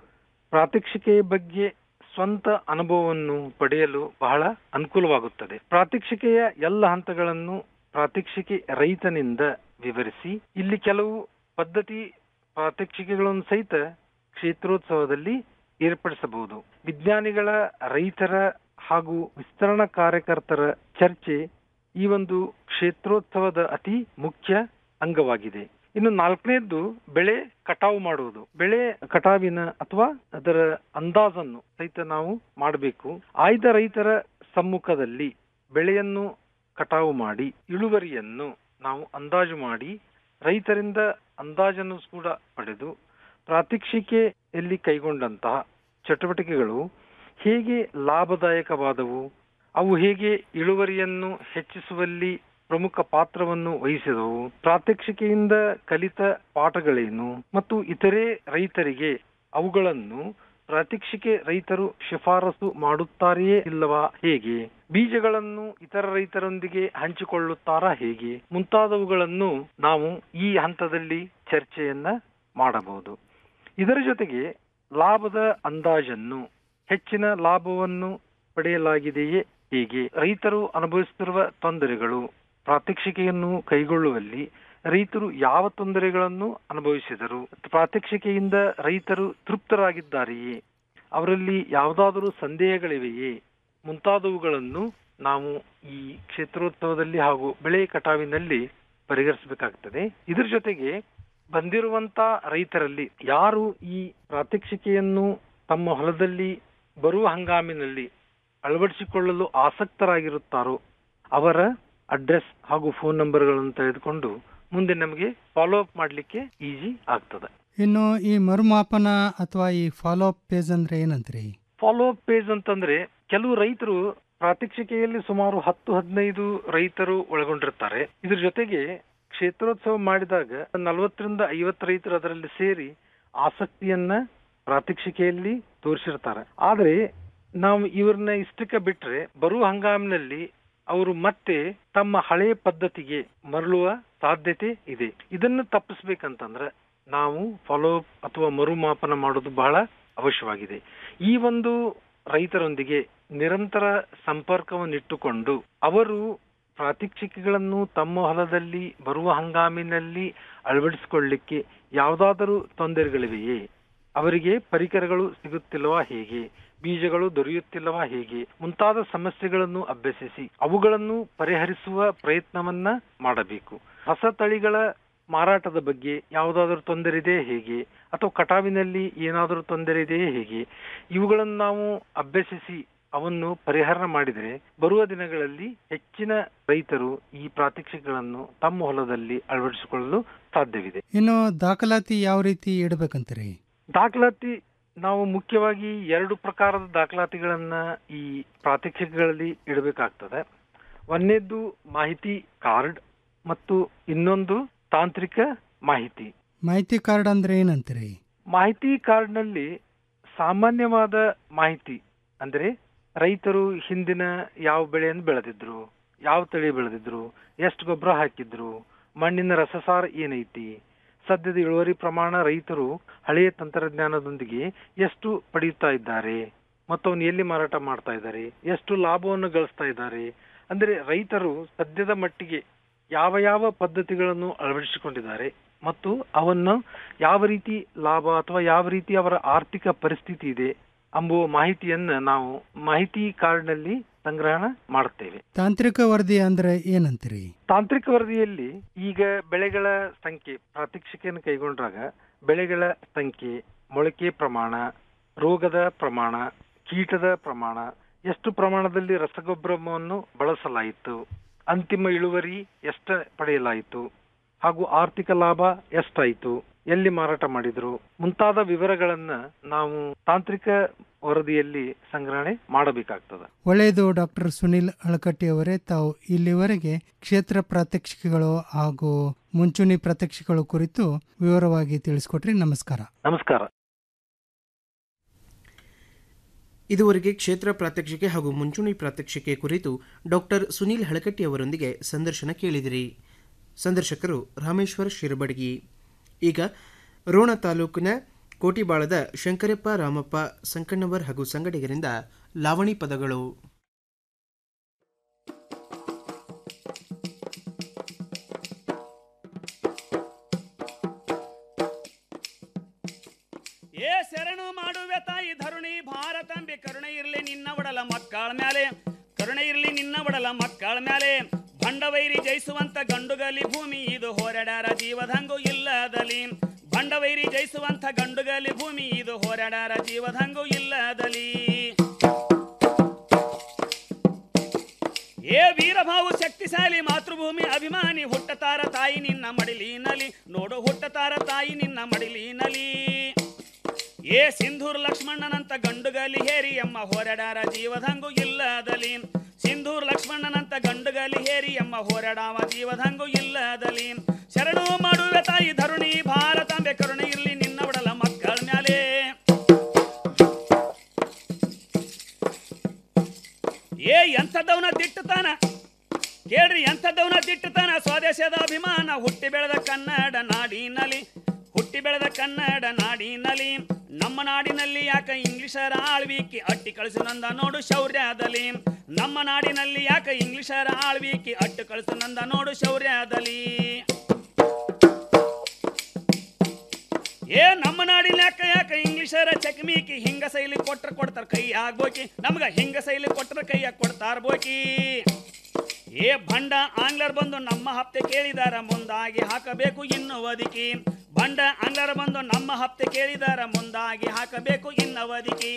ಪ್ರಾತ್ಯಕ್ಷಿಕೆಯ ಬಗ್ಗೆ ಸ್ವಂತ ಅನುಭವವನ್ನು ಪಡೆಯಲು ಬಹಳ ಅನುಕೂಲವಾಗುತ್ತದೆ ಪ್ರಾತ್ಯಕ್ಷಿಕೆಯ ಎಲ್ಲ ಹಂತಗಳನ್ನು ಪ್ರಾತ್ಯಕ್ಷಿಕೆ ರೈತನಿಂದ ವಿವರಿಸಿ ಇಲ್ಲಿ ಕೆಲವು ಪದ್ಧತಿ ಪ್ರಾತ್ಯಕ್ಷಿಕೆಗಳನ್ನು ಸಹಿತ ಕ್ಷೇತ್ರೋತ್ಸವದಲ್ಲಿ ಏರ್ಪಡಿಸಬಹುದು ವಿಜ್ಞಾನಿಗಳ ರೈತರ ಹಾಗೂ ವಿಸ್ತರಣಾ ಕಾರ್ಯಕರ್ತರ ಚರ್ಚೆ ಈ ಒಂದು ಕ್ಷೇತ್ರೋತ್ಸವದ ಅತಿ ಮುಖ್ಯ ಅಂಗವಾಗಿದೆ ಇನ್ನು ನಾಲ್ಕನೇದ್ದು ಬೆಳೆ ಕಟಾವು ಮಾಡುವುದು ಬೆಳೆ ಕಟಾವಿನ ಅಥವಾ ಅದರ ಅಂದಾಜನ್ನು ಸಹಿತ ನಾವು ಮಾಡಬೇಕು ಆಯ್ದ ರೈತರ ಸಮ್ಮುಖದಲ್ಲಿ ಬೆಳೆಯನ್ನು ಕಟಾವು ಮಾಡಿ ಇಳುವರಿಯನ್ನು ನಾವು ಅಂದಾಜು ಮಾಡಿ ರೈತರಿಂದ ಅಂದಾಜನ್ನು ಕೂಡ ಪಡೆದು ಪ್ರಾತ್ಯಕ್ಷಿಕೆಯಲ್ಲಿ ಕೈಗೊಂಡಂತಹ ಚಟುವಟಿಕೆಗಳು ಹೇಗೆ ಲಾಭದಾಯಕವಾದವು ಅವು ಹೇಗೆ ಇಳುವರಿಯನ್ನು ಹೆಚ್ಚಿಸುವಲ್ಲಿ ಪ್ರಮುಖ ಪಾತ್ರವನ್ನು ವಹಿಸಿದವು ಪ್ರಾತ್ಯಕ್ಷಿಕೆಯಿಂದ ಕಲಿತ ಪಾಠಗಳೇನು ಮತ್ತು ಇತರೆ ರೈತರಿಗೆ ಅವುಗಳನ್ನು ಪ್ರಾತ್ಯಕ್ಷಿಕೆ ರೈತರು ಶಿಫಾರಸು ಮಾಡುತ್ತಾರೆಯೇ ಇಲ್ಲವಾ ಹೇಗೆ ಬೀಜಗಳನ್ನು ಇತರ ರೈತರೊಂದಿಗೆ ಹಂಚಿಕೊಳ್ಳುತ್ತಾರಾ ಹೇಗೆ ಮುಂತಾದವುಗಳನ್ನು ನಾವು ಈ ಹಂತದಲ್ಲಿ ಚರ್ಚೆಯನ್ನ ಮಾಡಬಹುದು ಇದರ ಜೊತೆಗೆ ಲಾಭದ ಅಂದಾಜನ್ನು ಹೆಚ್ಚಿನ ಲಾಭವನ್ನು ಪಡೆಯಲಾಗಿದೆಯೇ ಹೇಗೆ ರೈತರು ಅನುಭವಿಸುತ್ತಿರುವ ತೊಂದರೆಗಳು ಪ್ರಾತ್ಯಕ್ಷಿಕೆಯನ್ನು ಕೈಗೊಳ್ಳುವಲ್ಲಿ ರೈತರು ಯಾವ ತೊಂದರೆಗಳನ್ನು ಅನುಭವಿಸಿದರು ಪ್ರಾತ್ಯಕ್ಷಿಕೆಯಿಂದ ರೈತರು ತೃಪ್ತರಾಗಿದ್ದಾರೆಯೇ ಅವರಲ್ಲಿ ಯಾವುದಾದರೂ ಸಂದೇಹಗಳಿವೆಯೇ ಮುಂತಾದವುಗಳನ್ನು ನಾವು ಈ ಕ್ಷೇತ್ರೋತ್ಸವದಲ್ಲಿ ಹಾಗೂ ಬೆಳೆ ಕಟಾವಿನಲ್ಲಿ ಪರಿಹರಿಸಬೇಕಾಗ್ತದೆ ಇದ್ರ ಜೊತೆಗೆ ಬಂದಿರುವಂತ ರೈತರಲ್ಲಿ ಯಾರು ಈ ಪ್ರಾತ್ಯಕ್ಷಿಕೆಯನ್ನು ತಮ್ಮ ಹೊಲದಲ್ಲಿ ಬರುವ ಹಂಗಾಮಿನಲ್ಲಿ ಅಳವಡಿಸಿಕೊಳ್ಳಲು ಆಸಕ್ತರಾಗಿರುತ್ತಾರೋ ಅವರ ಅಡ್ರೆಸ್ ಹಾಗೂ ಫೋನ್ ನಂಬರ್ಗಳನ್ನು ತೆಗೆದುಕೊಂಡು ಮುಂದೆ ನಮಗೆ ಫಾಲೋ ಅಪ್ ಮಾಡಲಿಕ್ಕೆ ಈಸಿ ಆಗ್ತದೆ ಇನ್ನು ಈ ಮರುಮಾಪನ ಅಥವಾ ಈ ಫಾಲೋ ಅಪ್ ಪೇಜ್ ಅಂದ್ರೆ ಏನಂತ್ರಿ ಫಾಲೋ ಅಪ್ ಪೇಜ್ ಅಂತಂದ್ರೆ ಕೆಲವು ರೈತರು ಪ್ರಾತ್ಯಕ್ಷಿಕೆಯಲ್ಲಿ ಸುಮಾರು ಹತ್ತು ಹದಿನೈದು ರೈತರು ಒಳಗೊಂಡಿರ್ತಾರೆ ಇದ್ರ ಜೊತೆಗೆ ಕ್ಷೇತ್ರೋತ್ಸವ ಮಾಡಿದಾಗ ನಲವತ್ತರಿಂದ ಐವತ್ತು ರೈತರು ಅದರಲ್ಲಿ ಸೇರಿ ಆಸಕ್ತಿಯನ್ನ ಪ್ರಾತ್ಯಕ್ಷಿಕೆಯಲ್ಲಿ ತೋರಿಸಿರ್ತಾರೆ ಆದ್ರೆ ನಾವು ಇವ್ರನ್ನ ಇಷ್ಟಕ್ಕೆ ಬಿಟ್ರೆ ಬರುವ ಹಂಗಾಮಿನಲ್ಲಿ ಅವರು ಮತ್ತೆ ತಮ್ಮ ಹಳೆಯ ಪದ್ಧತಿಗೆ ಮರಳುವ ಸಾಧ್ಯತೆ ಇದೆ ಇದನ್ನು ತಪ್ಪಿಸ್ಬೇಕಂತಂದ್ರೆ ನಾವು ಫಾಲೋ ಅಪ್ ಅಥವಾ ಮರುಮಾಪನ ಮಾಡೋದು ಬಹಳ ಅವಶ್ಯವಾಗಿದೆ ಈ ಒಂದು ರೈತರೊಂದಿಗೆ ನಿರಂತರ ಸಂಪರ್ಕವನ್ನಿಟ್ಟುಕೊಂಡು ಅವರು ಪ್ರಾತ್ಯಕ್ಷಿಕೆಗಳನ್ನು ತಮ್ಮ ಹೊಲದಲ್ಲಿ ಬರುವ ಹಂಗಾಮಿನಲ್ಲಿ ಅಳವಡಿಸಿಕೊಳ್ಳಿಕ್ಕೆ ಯಾವುದಾದರೂ ತೊಂದರೆಗಳಿವೆಯೇ ಅವರಿಗೆ ಪರಿಕರಗಳು ಸಿಗುತ್ತಿಲ್ಲವಾ ಹೇಗೆ ಬೀಜಗಳು ದೊರೆಯುತ್ತಿಲ್ಲವಾ ಹೇಗೆ ಮುಂತಾದ ಸಮಸ್ಯೆಗಳನ್ನು ಅಭ್ಯಸಿಸಿ ಅವುಗಳನ್ನು ಪರಿಹರಿಸುವ ಪ್ರಯತ್ನವನ್ನ ಮಾಡಬೇಕು ಹೊಸ ತಳಿಗಳ ಮಾರಾಟದ ಬಗ್ಗೆ ಯಾವುದಾದ್ರೂ ತೊಂದರೆ ಇದೆ ಹೇಗೆ ಅಥವಾ ಕಟಾವಿನಲ್ಲಿ ಏನಾದರೂ ತೊಂದರೆ ಇದೆಯೇ ಹೇಗೆ ಇವುಗಳನ್ನು ನಾವು ಅಭ್ಯಸಿಸಿ ಅವನ್ನು ಪರಿಹಾರ ಮಾಡಿದರೆ ಬರುವ ದಿನಗಳಲ್ಲಿ ಹೆಚ್ಚಿನ ರೈತರು ಈ ಪ್ರಾತ್ಯಕ್ಷಿಕೆಗಳನ್ನು ತಮ್ಮ ಹೊಲದಲ್ಲಿ ಅಳವಡಿಸಿಕೊಳ್ಳಲು ಸಾಧ್ಯವಿದೆ ಇನ್ನು ದಾಖಲಾತಿ ಯಾವ ರೀತಿ ಇಡಬೇಕಂತೀರಿ ದಾಖಲಾತಿ ನಾವು ಮುಖ್ಯವಾಗಿ ಎರಡು ಪ್ರಕಾರದ ದಾಖಲಾತಿಗಳನ್ನ ಈ ಪ್ರಾತ್ಯಕ್ಷಿಕೆಗಳಲ್ಲಿ ಇಡಬೇಕಾಗ್ತದೆ ಒಂದನೇದ್ದು ಮಾಹಿತಿ ಕಾರ್ಡ್ ಮತ್ತು ಇನ್ನೊಂದು ತಾಂತ್ರಿಕ ಮಾಹಿತಿ ಮಾಹಿತಿ ಕಾರ್ಡ್ ಅಂದ್ರೆ ಏನಂತೀರಿ ಮಾಹಿತಿ ಕಾರ್ಡ್ನಲ್ಲಿ ಸಾಮಾನ್ಯವಾದ ಮಾಹಿತಿ ಅಂದ್ರೆ ರೈತರು ಹಿಂದಿನ ಯಾವ ಬೆಳೆಯನ್ನು ಬೆಳೆದಿದ್ರು ಯಾವ ತಳಿ ಬೆಳೆದಿದ್ರು ಎಷ್ಟು ಗೊಬ್ಬರ ಹಾಕಿದ್ರು ಮಣ್ಣಿನ ರಸಸಾರ ಏನೈತಿ ಸದ್ಯದ ಇಳುವರಿ ಪ್ರಮಾಣ ರೈತರು ಹಳೆಯ ತಂತ್ರಜ್ಞಾನದೊಂದಿಗೆ ಎಷ್ಟು ಪಡೆಯುತ್ತಾ ಇದ್ದಾರೆ ಮತ್ತು ಅವನು ಎಲ್ಲಿ ಮಾರಾಟ ಮಾಡ್ತಾ ಇದ್ದಾರೆ ಎಷ್ಟು ಲಾಭವನ್ನು ಗಳಿಸ್ತಾ ಇದ್ದಾರೆ ಅಂದ್ರೆ ರೈತರು ಸದ್ಯದ ಮಟ್ಟಿಗೆ ಯಾವ ಯಾವ ಪದ್ಧತಿಗಳನ್ನು ಅಳವಡಿಸಿಕೊಂಡಿದ್ದಾರೆ ಮತ್ತು ಅವನ್ನು ಯಾವ ರೀತಿ ಲಾಭ ಅಥವಾ ಯಾವ ರೀತಿ ಅವರ ಆರ್ಥಿಕ ಪರಿಸ್ಥಿತಿ ಇದೆ ಎಂಬುವ ಮಾಹಿತಿಯನ್ನ ನಾವು ಮಾಹಿತಿ ಕಾರ್ಡ್ನಲ್ಲಿ ಸಂಗ್ರಹಣ ಮಾಡುತ್ತೇವೆ ತಾಂತ್ರಿಕ ವರದಿ ಅಂದ್ರೆ ಏನಂತೀರಿ ತಾಂತ್ರಿಕ ವರದಿಯಲ್ಲಿ ಈಗ ಬೆಳೆಗಳ ಸಂಖ್ಯೆ ಪ್ರಾತ್ಯಕ್ಷಿಕೆಯನ್ನು ಕೈಗೊಂಡಾಗ ಬೆಳೆಗಳ ಸಂಖ್ಯೆ ಮೊಳಕೆ ಪ್ರಮಾಣ ರೋಗದ ಪ್ರಮಾಣ ಕೀಟದ ಪ್ರಮಾಣ ಎಷ್ಟು ಪ್ರಮಾಣದಲ್ಲಿ ರಸಗೊಬ್ಬರವನ್ನು ಬಳಸಲಾಯಿತು ಅಂತಿಮ ಇಳುವರಿ ಎಷ್ಟ ಪಡೆಯಲಾಯಿತು ಹಾಗೂ ಆರ್ಥಿಕ ಲಾಭ ಎಷ್ಟಾಯಿತು ಎಲ್ಲಿ ಮಾರಾಟ ಮಾಡಿದ್ರು ಮುಂತಾದ ವಿವರಗಳನ್ನ ನಾವು ತಾಂತ್ರಿಕ ವರದಿಯಲ್ಲಿ ಸಂಗ್ರಹಣೆ ಮಾಡಬೇಕಾಗ್ತದೆ ಒಳ್ಳೆಯದು ಡಾಕ್ಟರ್ ಸುನಿಲ್ ಅಳಕಟ್ಟಿ ಅವರೇ ತಾವು ಇಲ್ಲಿವರೆಗೆ ಕ್ಷೇತ್ರ ಪ್ರಾತ್ಯಕ್ಷಿಕೆಗಳು ಹಾಗೂ ಮುಂಚೂಣಿ ಪ್ರಾತ್ಯಕ್ಷಿಕೆಗಳು ಕುರಿತು ವಿವರವಾಗಿ ತಿಳಿಸ್ಕೊಟ್ರಿ ನಮಸ್ಕಾರ ನಮಸ್ಕಾರ ಇದುವರೆಗೆ ಕ್ಷೇತ್ರ ಪ್ರಾತ್ಯಕ್ಷಿಕೆ ಹಾಗೂ ಮುಂಚೂಣಿ ಪ್ರಾತ್ಯಕ್ಷಿಕೆ ಕುರಿತು ಡಾಕ್ಟರ್ ಸುನೀಲ್ ಹಳಕಟ್ಟಿ ಅವರೊಂದಿಗೆ ಸಂದರ್ಶನ ಕೇಳಿದಿರಿ ಸಂದರ್ಶಕರು ರಾಮೇಶ್ವರ್ ಶಿರಬಡಗಿ ಈಗ ರೋಣ ತಾಲೂಕಿನ ಕೋಟಿಬಾಳದ ಶಂಕರಪ್ಪ ರಾಮಪ್ಪ ಸಂಕಣ್ಣವರ್ ಹಾಗೂ ಸಂಗಡಿಗರಿಂದ ಲಾವಣಿ ಪದಗಳು ಏ ಶರಣು ಮಾಡುವೆ ತಾಯಿ ಧರುಣಿ ಭಾರತಾಂಬೆ ಕರುಣೆ ಇರ್ಲಿ ನಿನ್ನ ಒಡಲ ಮಕ್ಕಳ ಮ್ಯಾಲೆ ಕರುಣೆ ಇರ್ಲಿ ನಿನ್ನ ಒಡಲ ಮಕ್ಕಳ ಮ್ಯಾಲೆ ಬಂಡವೈರಿ ಜಯಿಸುವಂತ ಗಂಡುಗಲಿ ಭೂಮಿ ಇದು ಹೋರಾಡಾರ ಜೀವದಂಗು ಇಲ್ಲದಲಿ ಬಂಡವೈರಿ ಜಯಿಸುವಂತ ಗಂಡುಗಲಿ ಭೂಮಿ ಇದು ಹೋರಾಡಾರ ಜೀವದಂಗು ಇಲ್ಲದಲಿ ಏ ವೀರಭಾವು ಶಕ್ತಿಶಾಲಿ ಮಾತೃಭೂಮಿ ಅಭಿಮಾನಿ ಹುಟ್ಟತಾರ ತಾಯಿ ನಿನ್ನ ಮಡಿಲಿನಲಿ ನೋಡು ಹುಟ್ಟತಾರ ತಾಯಿ ನಿನ್ನ ಮಡಿಲಿನಲಿ ಏ ಸಿಂಧೂರ್ ಲಕ್ಷ್ಮಣ್ಣನಂತ ಗಂಡುಗಲಿ ಹೇರಿ ಎಮ್ಮ ಹೋರಾಡಾರ ಜೀವದಂಗು ಇಲ್ಲದಲಿ ಸಿಂಧೂರ್ ಲಕ್ಷ್ಮಣ್ಣನಂತ ಗಂಡುಗಲಿ ಹೇರಿ ಎಮ್ಮ ಹೋರಾಡಾವ ಜೀವದಂಗು ಇಲ್ಲದಲಿ ಶರಣು ಮಾಡುವೆ ತಾಯಿ ಧರುಣಿ ಭಾರತಾಂಬೆ ಕರುಣೆ ಇರ್ಲಿ ನಿನ್ನ ಒಡಲ ಮಕ್ಕಳ ಮ್ಯಾಲೆ ಏ ಎಂಥದವನ ದಿಟ್ಟತಾನ ಕೇಳ್ರಿ ಎಂಥದವನ ದಿಟ್ಟತಾನ ಸ್ವದೇಶದ ಅಭಿಮಾನ ಹುಟ್ಟಿ ಬೆಳೆದ ಕನ್ನಡ ನಾಡಿನಲ್ಲಿ ಹುಟ್ಟಿ ಬೆಳೆದ ಕನ್ನಡ ನಾಡಿನಲ್ಲಿ ನಮ್ಮ ನಾಡಿನಲ್ಲಿ ಯಾಕ ಇಂಗ್ಲಿಷರ ಆಳ್ವಿಕೆ ಅಟ್ಟಿ ಕಳಿಸು ನಂದ ನೋಡು ಶೌರ್ಯದಲ್ಲಿ ನಮ್ಮ ನಾಡಿನಲ್ಲಿ ಯಾಕ ಇಂಗ್ಲಿಷರ ಆಳ್ವಿಕೆ ಅಟ್ಟು ಕಳಿಸು ನಂದ ನೋಡು ಶೌರ್ಯದಲ್ಲಿ ಏ ನಮ್ಮ ನಾಡಿನ ಯಾಕ ಯಾಕ ಇಂಗ್ಲಿಷರ ಚಕಮೀಕಿ ಹಿಂಗ ಶೈಲಿ ಕೊಟ್ರ ಕೊಡ್ತಾರ ಕೈ ಆಗ್ಬೋಕಿ ನಮ್ಗ ಹಿಂಗ ಶೈಲಿ ಕೊಟ್ರ ಕೈಯಾಗ ಕೊಡ್ತಾರ ಬೋಕಿ ಏ ಭಂಡ ಆಂಗ್ಲರ್ ಬಂದು ನಮ್ಮ ಹಪ್ತೆ ಕೇಳಿದಾರ ಮುಂದಾಗಿ ಹಾಕಬೇಕು ಇನ್ನು ಒದಕಿ ಭಂಡ ಆಂಗ್ಲರ್ ಬಂದು ನಮ್ಮ ಹಪ್ತೆ ಕೇಳಿದಾರ ಮುಂದಾಗಿ ಹಾಕಬೇಕು ಇನ್ನು ಒದಕಿ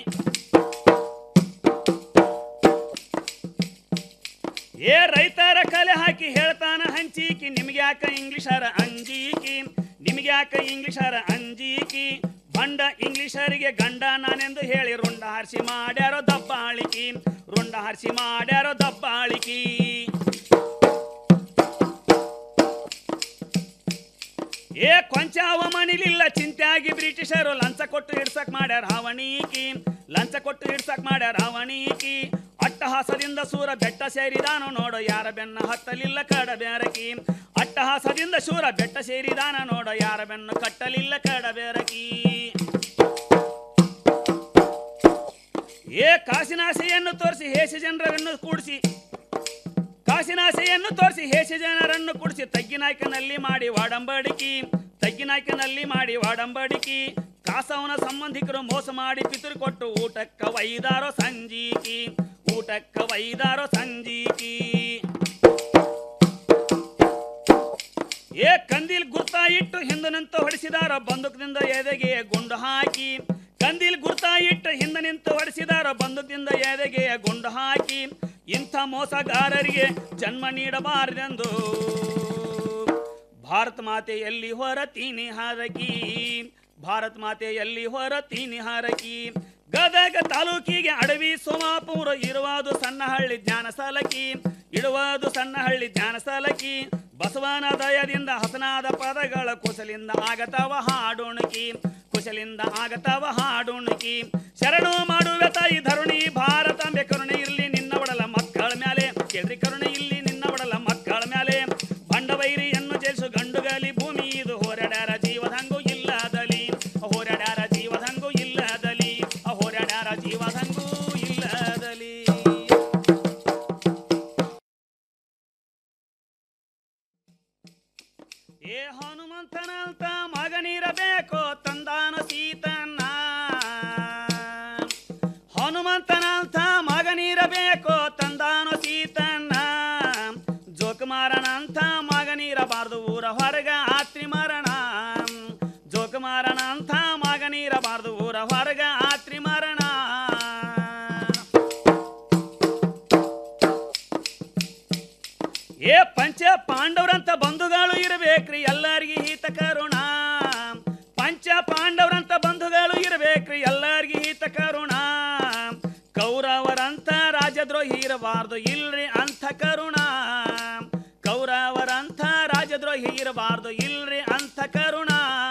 ಏ ರೈತರ ಕಲೆ ಹಾಕಿ ಹೇಳ್ತಾನ ಹಂಚೀಕಿ ನಿಮ್ಗೆ ಯಾಕ ಇಂಗ್ಲಿಷರ ಅಂಜೀಕಿ ನಿಮ್ಗೆ ಯಾಕ ಇಂಗ್ಲಿಷರ ಅಂಜೀಕಿ ಬಂಡ ಇಂಗ್ಲಿಷರಿಗೆ ಗಂಡ ನಾನೆಂದು ಹೇಳಿ ರುಂಡ ಹರಿಸಿ ಮಾಡ್ಯಾರೋ ದಬ್ಬಾಳಿಕಿ ರುಂಡ ಹರಿಸಿ ಮಾಡ್ಯಾರೋ ದಬ್ಬಾಳಿಕಿ ಏ ಕೊಂಚ ಅವಮಾನಿಲಿಲ್ಲ ಚಿಂತೆಯಾಗಿ ಬ್ರಿಟಿಷರು ಲಂಚ ಕೊಟ್ಟು ಹಿಡ್ಸಕ್ ಮಾಡ್ಯಾರ ಹಾವಣೀಕಿ ಲಂಚ ಕೊಟ್ಟು ಹಿಡ್ಸಕ್ ಮಾಡ್ಯಾರ ಹಾವಣೀಕಿ ಅಟ್ಟಹಾಸದಿಂದ ಸೂರ ಬೆಟ್ಟ ಸೇರಿದಾನು ನೋಡು ಯಾರ ಬೆನ್ನ ಹತ್ತಲಿಲ್ಲ ಕಡಬೇರಕಿ ಅಟ್ಟಹಾಸದಿಂದ ಶೂರ ಬೆಟ್ಟ ಸೇರಿದಾನ ನೋಡು ಯಾರ ಬೆನ್ನು ಕಟ್ಟಲಿಲ್ಲ ಕಡಬೇರಕಿ ಏ ಕಾಸಿನಾಸೆಯನ್ನು ತೋರಿಸಿ ಹೇಸ ಜನರನ್ನು ಕೂಡಿಸಿ ಕಾಸಿನಾಸೆಯನ್ನು ತೋರಿಸಿ ಹೇಸ ಜನರನ್ನು ಕುಡಿಸಿ ತಗ್ಗಿನಾಯ್ಕನಲ್ಲಿ ಮಾಡಿ ವಾಡಂಬಡಿಕಿ ತಗ್ಗಿನಾಯ್ಕನಲ್ಲಿ ಮಾಡಿ ವಾಡಂಬಡಿಕಿ ಕಾಸವನ ಸಂಬಂಧಿಕರು ಮೋಸ ಮಾಡಿ ಪಿತೃ ಕೊಟ್ಟು ಊಟಕ್ಕ ವೈದಾರೋ ಸಂಜೀಕಿ ಊಟಕ್ಕ ವೈದಾರೋ ಸಂಜೀಕಿ ಏ ಕಂದಿಲ್ ಗುರ್ತಾ ಇಟ್ಟು ಹಿಂದನಿಂತ ಹೊಡಿಸಿದಾರ ಬಂದೂಕದಿಂದ ಎದೆಗೆ ಗುಂಡು ಹಾಕಿ ಕಂದಿಲ್ ಗುರ್ತಾ ಇಟ್ಟು ಹಿಂದೆ ನಿಂತು ಹೊಡಿಸಿದಾರ ಬಂದೂಕದಿಂದ ಎದೆಗೆ ಗುಂಡು ಹಾಕಿ ಇಂಥ ಮೋಸಗಾರರಿಗೆ ಜನ್ಮ ನೀಡಬಾರದೆಂದು ಭಾರತ ಮಾತೆಯಲ್ಲಿ ಹೊರತೀನಿ ಹಾರಕಿ ಭಾರತ ಮಾತೆಯಲ್ಲಿ ಹೊರತೀನಿ ಹಾರಕಿ ಗದಗ ತಾಲೂಕಿಗೆ ಅಡವಿ ಸೋಮಾಪುರ ಇರುವುದು ಸಣ್ಣ ಹಳ್ಳಿ ಜ್ಞಾನ ಸಾಲಕಿ ಇಡುವುದು ಸಣ್ಣ ಹಳ್ಳಿ ಜ್ಞಾನ ಸಾಲಕಿ ಬಸವನ ದಯದಿಂದ ಹಸನಾದ ಪದಗಳ ಕುಸಲಿಂದ ಆಗತವ ಹಾಡುಣಕಿ ಕುಶಲಿಂದ ಆಗತವ ಹಾಡುಣಕಿ ಶರಣು ಮಾಡುವೆ ತಾಯಿ ಧರುಣಿ ಭಾರತಾಂಬೆ ಕರುಣೆ ಇರ್ಲಿ ನಿನ್ನ ಒಡಲ ಮಕ್ಕಳ ಮ್ಯಾಲೆ ಕೇಳ್ರಿ ಕರುಣೆ ಇಲ್ಲಿ ನಿನ್ನ ಒಡಲ ಮಕ್ಕಳ ಮ್ಯಾಲೆ ಬಂಡವೈರಿಯನ್ನು ಜಯಿಸು ಗಂಡುಗಲಿ ಭೂಮಿ ಇದು ಹೋರಾಡ್ಯಾರ ಜೀವದಂಗು ಇಲ್ಲದಲಿ ಹೋರಾಡ್ಯಾರ ಜೀವದಂಗು ಇಲ್ಲದಲಿ ಹೋರಾಡ್ಯಾರ ಜೀವದಂಗು ಇಲ್ಲದಲಿ ಏ ಹನುಮಂತನಂತ ಮಗನಿರಬೇಕು ತಂದಾನು ಸೀತನ್ನ ಹನುಮಂತನಂತ ಮಗನಿರಬೇಕು ತಂದಾನು ಸೀತನ್ನ ಜೋಕುಮಾರನಂತ ಮಗನಿರಬಾರ್ದು ಊರ ಹೊರಗ ಆತ್ರಿ ಮರಣ ಜೋಕುಮಾರನಂತ ಮಗನಿರಬಾರ್ದು ಊರ ಹೊರಗ ಆತ್ರಿ ಮರಣ ಏ ಪಂಚ ಪಾಂಡವರಂತ ಬಂಧುಗಳು ಇರಬೇಕ್ರಿ ಎಲ್ಲರಿಗೂ ಹಿತ ಕರುಣ ಪಂಚ ಪಾಂಡವರಂತ ಬಂಧುಗಳು ಇರಬೇಕ್ರಿ ಎಲ್ಲರಿಗೂ ಹಿತ ಕರುಣ ಕೌರವರಂತ ರಾಜದ್ರೋಹಿ ಇರಬಾರ್ದು ಇಲ್ರಿ ಅಂಥ ಕರುಣ ಕೌರವರಂತ ರಾಜದ್ರೋಹಿ ಇರಬಾರ್ದು ಇಲ್ರಿ ಅಂಥ ಕರುಣ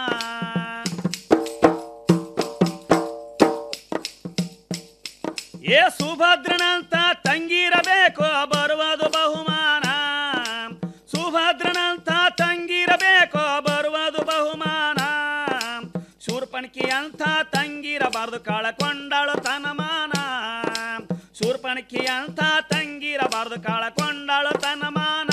ಏ ಸುಭದ್ರನಂತ ತಂಗಿರಬೇಕು ಬರುವುದು ಬಹುಮಾನ ಸುಭದ್ರನಂತ ತಂಗಿರಬೇಕು ಬರುವುದು ಬಹುಮಾನ ಶೂರ್ಪಣಿಕೆ ಶೂರ್ಪಣಕಿ ಅಂತ ತಂಗಿರಬಾರ್ದು ಕಾಳಕೊಂಡಾಳು ತನಮಾನ ಶೂರ್ಪಣಕಿ ಅಂತ ತಂಗಿರಬಾರ್ದು ಕಾಳಕೊಂಡಾಳು ತನಮಾನ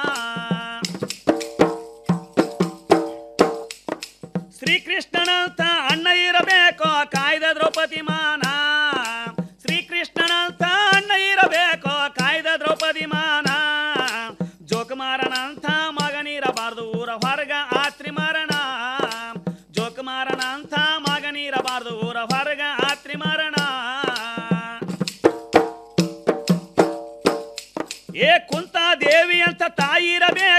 ಶ್ರೀಕೃಷ್ಣನಂತ ಅಣ್ಣ ಇರಬೇಕು ಕಾಯ್ದ ದ್ರೌಪದಿ ಮಾನ ಶ್ರೀಕೃಷ್ಣನಂತ ಅಣ್ಣ ಇರಬೇಕು ಕಾಯ್ದ ದ್ರೌಪದಿ ಮಾನ ಜೋಕುಮಾರನಂತ ಮಗನಿರಬಾರ್ದು ಊರ ಹೊರಗ ಆತ್ರಿ ಮರಣ ಜೋಕುಮಾರನಂತ ಮಗನಿರಬಾರ್ದು ಊರ ಹೊರಗ ಆತ್ರಿ ಮರಣ ಏ ಕುಂತ ದೇವಿ ಅಂತ ತಾಯಿ ಇರಬೇಕು